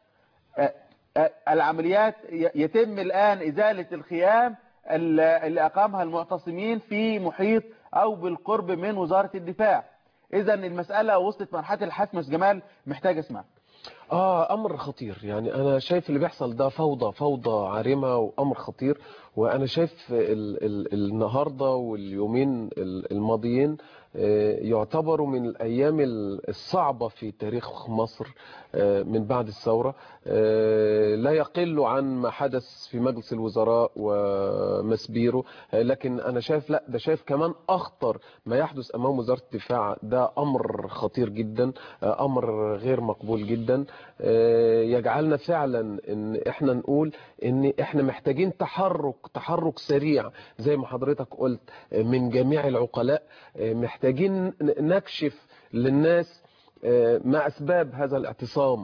آه، آه، العمليات ي- يتم الآن إزالة الخيام ال- اللي أقامها المعتصمين في محيط أو بالقرب من وزارة الدفاع إذا المسألة وصلت مرحلة الحسم جمال محتاج اسمع اه امر خطير يعني انا شايف اللي بيحصل ده فوضى فوضى عارمه وامر خطير وانا شايف ال ال النهارده واليومين ال- الماضيين آه، يعتبروا من الايام ال- الصعبه في تاريخ مصر آه، من بعد الثوره آه، لا يقل عن ما حدث في مجلس الوزراء ومسبيره آه، لكن انا شايف لا ده شايف كمان اخطر ما يحدث امام وزاره الدفاع ده امر خطير جدا آه، امر غير مقبول جدا آه، يجعلنا فعلا ان احنا نقول ان احنا محتاجين تحرك تحرك سريع زي ما حضرتك قلت آه، من جميع العقلاء آه، محتاجين ن- نكشف للناس آه، ما اسباب هذا الاعتصام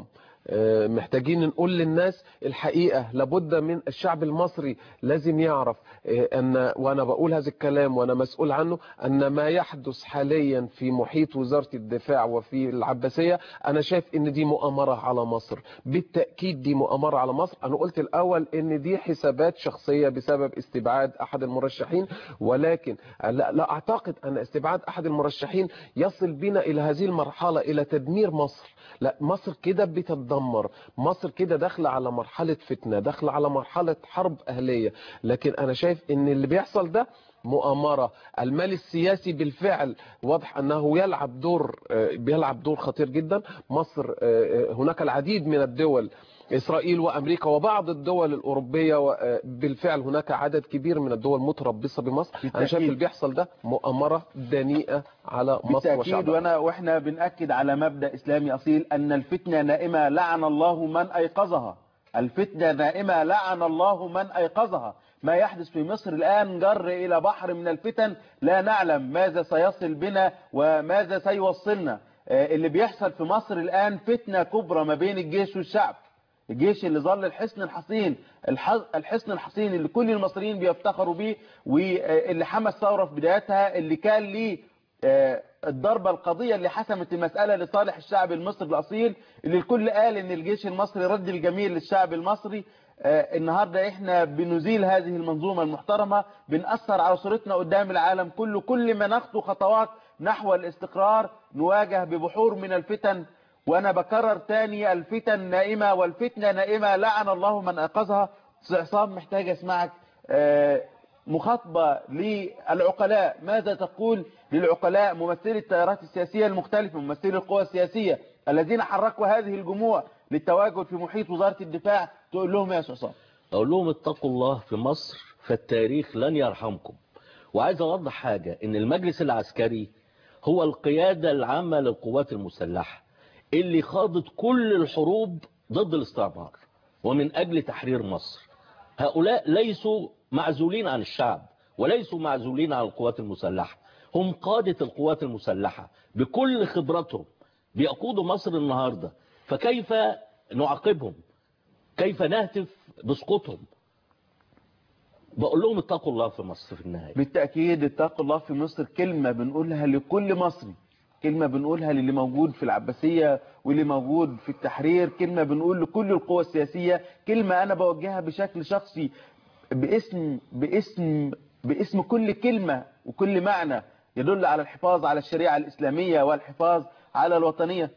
آه، محتاجين نقول للناس الحقيقة لابد من الشعب المصري لازم يعرف آه، أن وأنا بقول هذا الكلام وأنا مسؤول عنه أن ما يحدث حاليا في محيط وزارة الدفاع وفي العباسية أنا شايف أن دي مؤامرة على مصر بالتأكيد دي مؤامرة على مصر أنا قلت الأول أن دي حسابات شخصية بسبب استبعاد أحد المرشحين ولكن لا, لا أعتقد أن استبعاد أحد المرشحين يصل بنا إلى هذه المرحلة إلى تدمير مصر لا مصر كده بتتدمر مصر كده داخلة على مرحلة فتنة داخلة على مرحلة حرب أهلية لكن أنا شايف أن اللي بيحصل ده مؤامرة المال السياسي بالفعل واضح أنه يلعب دور آه، بيلعب دور خطير جدا مصر آه، آه، هناك العديد من الدول إسرائيل وأمريكا وبعض الدول الأوروبية و- آه، بالفعل هناك عدد كبير من الدول متربصة بمصر أنا شايف بالتأكيد. اللي بيحصل ده مؤامرة دنيئة على مصر بالتأكيد وشعبها وانا واحنا بنأكد على مبدأ إسلامي أصيل أن الفتنة نائمة لعن الله من أيقظها الفتنة نائمة لعن الله من أيقظها ما يحدث في مصر الآن جر إلى بحر من الفتن لا نعلم ماذا سيصل بنا وماذا سيوصلنا آه، اللي بيحصل في مصر الآن فتنة كبرى ما بين الجيش والشعب الجيش اللي ظل الحصن الحصين الح- الحصن الحصين اللي كل المصريين بيفتخروا بيه واللي حمى الثوره في بدايتها اللي كان ليه آه، الضربة القضية اللي حسمت المسألة لصالح الشعب المصري الأصيل اللي الكل قال ان الجيش المصري رد الجميل للشعب المصري آه، النهاردة احنا بنزيل هذه المنظومة المحترمة بنأثر على صورتنا قدام العالم كله كل ما نخطو خطوات نحو الاستقرار نواجه ببحور من الفتن وانا بكرر تاني الفتن نائمة والفتنة نائمة لعن الله من ايقظها أستاذ عصام محتاج اسمعك آه، مخاطبة للعقلاء ماذا تقول للعقلاء ممثلي التيارات السياسية المختلفة ممثلي القوى السياسية الذين حركوا هذه الجموع للتواجد في محيط وزارة الدفاع تقول لهم يا أستاذ عصام أقول لهم اتقوا الله في مصر فالتاريخ لن يرحمكم وعايز أوضح حاجة إن المجلس العسكري هو القيادة العامة للقوات المسلحة اللي خاضت كل الحروب ضد الاستعمار ومن أجل تحرير مصر هؤلاء ليسوا معزولين عن الشعب وليسوا معزولين عن القوات المسلحة هم قادة القوات المسلحة بكل خبرتهم بيقودوا مصر النهاردة فكيف نعاقبهم كيف نهتف بسقوطهم بقول لهم اتقوا الله في مصر في النهاية بالتأكيد اتقوا الله في مصر كلمة بنقولها لكل مصري كلمة بنقولها للي موجود في العباسية واللي موجود في التحرير كلمة بنقول لكل القوى السياسية كلمة أنا بوجهها بشكل شخصي باسم باسم باسم كل كلمة وكل معنى يدل على الحفاظ على الشريعة الإسلامية والحفاظ على الوطنية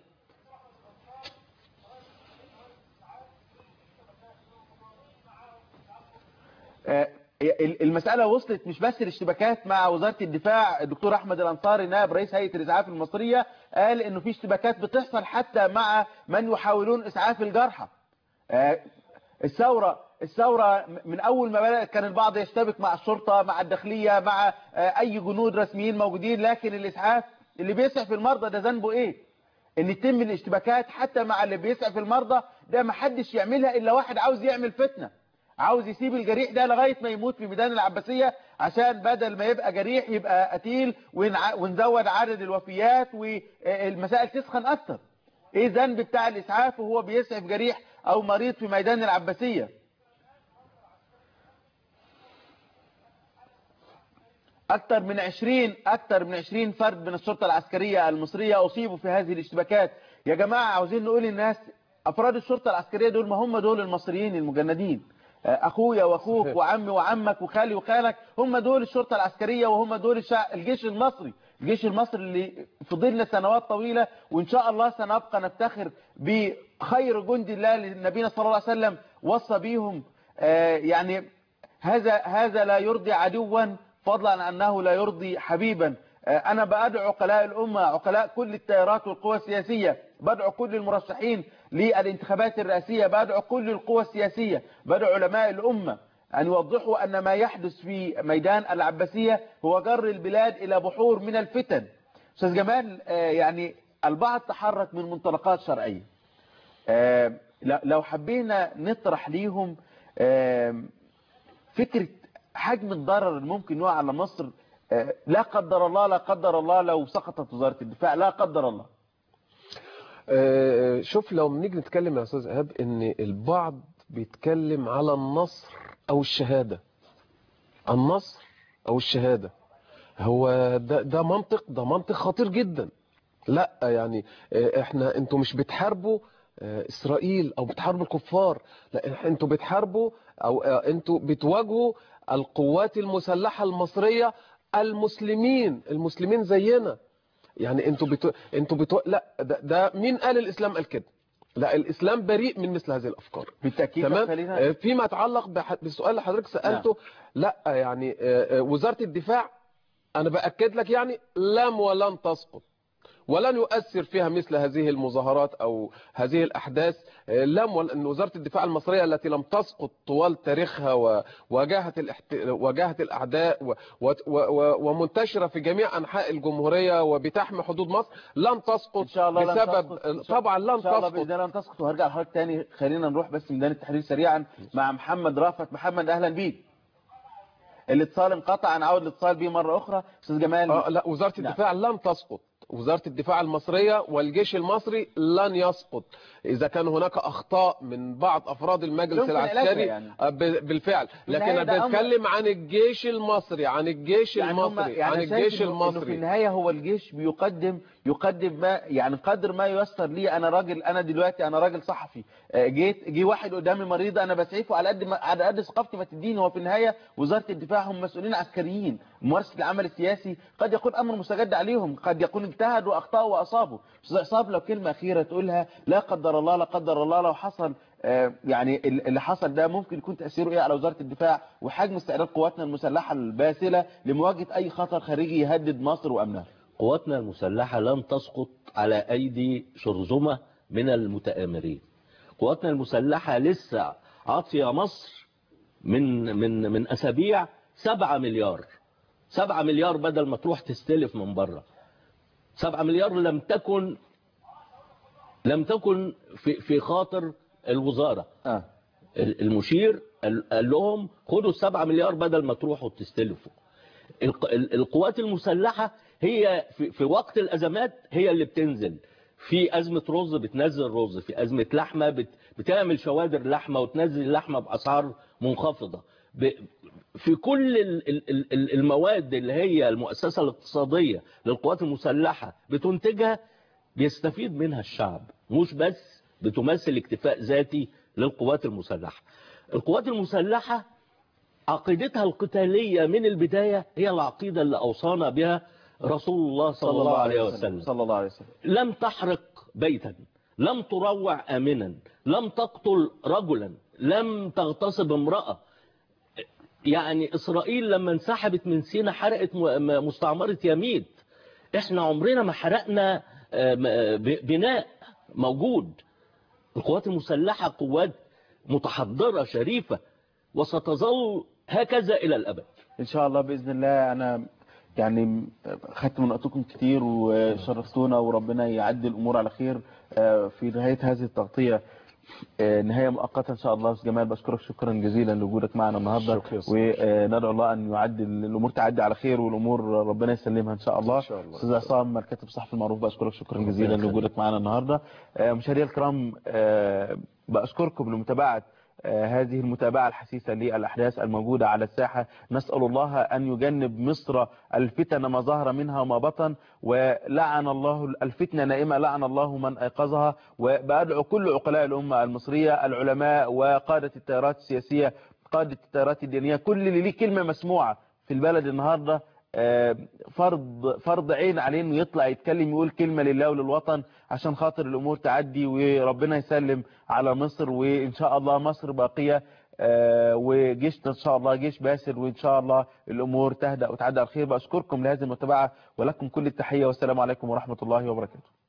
آه، المسألة وصلت مش بس الاشتباكات مع وزارة الدفاع الدكتور أحمد الأنصاري نائب رئيس هيئة الإسعاف المصرية قال إنه في اشتباكات بتحصل حتى مع من يحاولون إسعاف الجرحى آه، الثورة الثورة من أول ما بدأت كان البعض يشتبك مع الشرطة مع الداخلية مع آه، أي جنود رسميين موجودين لكن الإسعاف اللي بيسعف المرضى ده ذنبه إيه؟ إن يتم الاشتباكات حتى مع اللي بيسعف المرضى ده ما حدش يعملها إلا واحد عاوز يعمل فتنة عاوز يسيب الجريح ده لغاية ما يموت في ميدان العباسية عشان بدل ما يبقى جريح يبقى قتيل ونع- ونزود عدد الوفيات والمسائل تسخن أكتر ايه ذنب بتاع الإسعاف وهو بيسعف جريح أو مريض في ميدان العباسية أكثر من 20 أكثر من 20 فرد من الشرطة العسكرية المصرية أصيبوا في هذه الاشتباكات يا جماعة عاوزين نقول للناس أفراد الشرطة العسكرية دول ما هم دول المصريين المجندين أخويا وأخوك وعمي وعمك وخالي وخالك هم دول الشرطة العسكرية وهم دول الشع... الجيش المصري الجيش المصري اللي فضلنا سنوات طويلة وإن شاء الله سنبقى نفتخر بخير جند الله لنبينا صلى الله عليه وسلم وصى بيهم آه، يعني هذا هذا لا يرضي عدوا فضلا عن أنه لا يرضي حبيبا آه، أنا بأدعو عقلاء الأمة عقلاء كل التيارات والقوى السياسية بدعو كل المرشحين للانتخابات الرئاسية بدعو كل القوى السياسية بدعو علماء الأمة أن يوضحوا أن ما يحدث في ميدان العباسية هو جر البلاد إلى بحور من الفتن أستاذ جمال آه، يعني البعض تحرك من منطلقات شرعية آه، لو حبينا نطرح ليهم آه، فكرة حجم الضرر اللي ممكن يقع على مصر آه، لا قدر الله لا قدر الله لو سقطت وزارة الدفاع لا قدر الله آه، شوف لو بنيجي نتكلم يا استاذ ايهاب ان البعض بيتكلم على النصر او الشهاده النصر او الشهاده هو ده ده منطق ده منطق خطير جدا لا يعني آه، احنا انتوا مش بتحاربوا آه، اسرائيل او بتحاربوا الكفار لا انتوا بتحاربوا او آه، انتوا بتواجهوا القوات المسلحه المصريه المسلمين المسلمين زينا يعني انتوا بتو... انتوا بتو... لا ده, ده مين قال الاسلام قال كده لا الاسلام بريء من مثل هذه الافكار بالتاكيد تمام خلينا آه، فيما يتعلق بح... بالسؤال اللي حضرتك سالته لا يعني آه، آه، وزاره الدفاع انا باكد لك يعني لم ولن تسقط ولن يؤثر فيها مثل هذه المظاهرات او هذه الاحداث آه، لم ول... إن وزاره الدفاع المصريه التي لم تسقط طوال تاريخها وواجهت الاحت... واجهت الاعداء و... و... و... ومنتشره في جميع انحاء الجمهوريه وبتحمي حدود مصر لن تسقط ان شاء الله لن بسبب تسقط. إن شاء- طبعا لن ان شاء الله تسقط باذن الله لن تسقط وهرجع لحضرتك تاني خلينا نروح بس ميدان التحرير سريعا مع محمد رافت محمد اهلا بيك الاتصال انقطع انا عاود الاتصال بيه مره اخرى استاذ جمال آه لا وزارة نعم. الدفاع لن تسقط وزارة الدفاع المصرية والجيش المصري لن يسقط إذا كان هناك أخطاء من بعض أفراد المجلس يمكن علاجها العسكري يعني. آه، ب- بالفعل لكن النهاية ده أنا أمر- بتكلم عن الجيش المصري عن الجيش يعني هم المصري يعني عن أنا شايف الجيش إنه- إنه في المصري النهايه هو الجيش بيقدم يقدم ما يعني قدر ما ييسر لي انا راجل انا دلوقتي انا راجل صحفي آه، جيت جه واحد قدامي مريض انا بسعفه على قد ما على قد ثقافتي ما تديني هو في النهايه وزاره الدفاع هم مسؤولين عسكريين ممارسه العمل السياسي قد يكون امر مستجد عليهم قد يكون اجتهدوا واخطاوا واصابوا استاذ عصام لو كلمه اخيره تقولها لا قدر الله لا قدر الله لو حصل آه، يعني ال- اللي حصل ده ممكن يكون تاثيره ايه على وزاره الدفاع وحجم استعداد قواتنا المسلحه الباسله لمواجهه اي خطر خارجي يهدد مصر وامنها قواتنا المسلحة لن تسقط على أيدي شرذمة من المتآمرين قواتنا المسلحة لسه عاطية مصر من من من أسابيع سبعة مليار سبعة مليار بدل ما تروح تستلف من بره سبعة مليار لم تكن لم تكن في في خاطر الوزارة آه. المشير قال قال لهم خدوا السبعة مليار بدل ما تروحوا تستلفوا الق- ال- القوات المسلحة هي في, في وقت الأزمات هي اللي بتنزل في أزمة رز بتنزل رز في أزمة لحمة بت بتعمل شوادر لحمة وتنزل لحمة بأسعار منخفضة ب في كل ال- ال- ال- ال- المواد اللي هي المؤسسة الاقتصادية للقوات المسلحة بتنتجها بيستفيد منها الشعب مش بس بتمثل اكتفاء ذاتي للقوات المسلحة القوات المسلحة عقيدتها القتالية من البداية هي العقيدة اللي أوصانا بها رسول الله صلى الله عليه وسلم صلى الله عليه وسلم لم تحرق بيتا لم تروع آمنا لم تقتل رجلا لم تغتصب امرأة يعني إسرائيل لما انسحبت من سينا حرقت م- م- مستعمرة يميد احنا عمرنا ما حرقنا آه، م- آه، ب- بناء موجود القوات المسلحة قوات متحضرة شريفة وستظل هكذا إلى الأبد ان شاء الله باذن الله انا يعني خدت من وقتكم كتير وشرفتونا وربنا يعدي الامور على خير آه، في نهايه هذه التغطيه آه، نهايه مؤقته ان شاء الله استاذ جمال بشكرك شكرا جزيلا لوجودك معنا النهارده شكرا يا أستاذ. وندعو الله ان يعدي الامور تعدي على خير والامور ربنا يسلمها ان شاء الله شاء الله. استاذ عصام الكاتب الصحفي المعروف بشكرك شكرا جزيلا يخليك. لوجودك معنا النهارده آه، مشاهدينا الكرام آه، بشكركم لمتابعه آه، هذه المتابعة الحسيسة للأحداث الموجودة على الساحة نسأل الله أن يجنب مصر الفتن ما ظهر منها وما بطن ولعن الله الفتنة نائمة لعن الله من أيقظها وبأدعو كل عقلاء الأمة المصرية العلماء وقادة التيارات السياسية قادة التيارات الدينية كل اللي ليه كلمة مسموعة في البلد النهاردة آه، فرض فرض عين عليه انه يطلع يتكلم يقول كلمة لله وللوطن عشان خاطر الامور تعدي وربنا يسلم على مصر وان شاء الله مصر باقية آه، وجيشنا ان شاء الله جيش باسل وان شاء الله الامور تهدأ وتعدي على خير بشكركم لهذه المتابعة ولكم كل التحية والسلام عليكم ورحمة الله وبركاته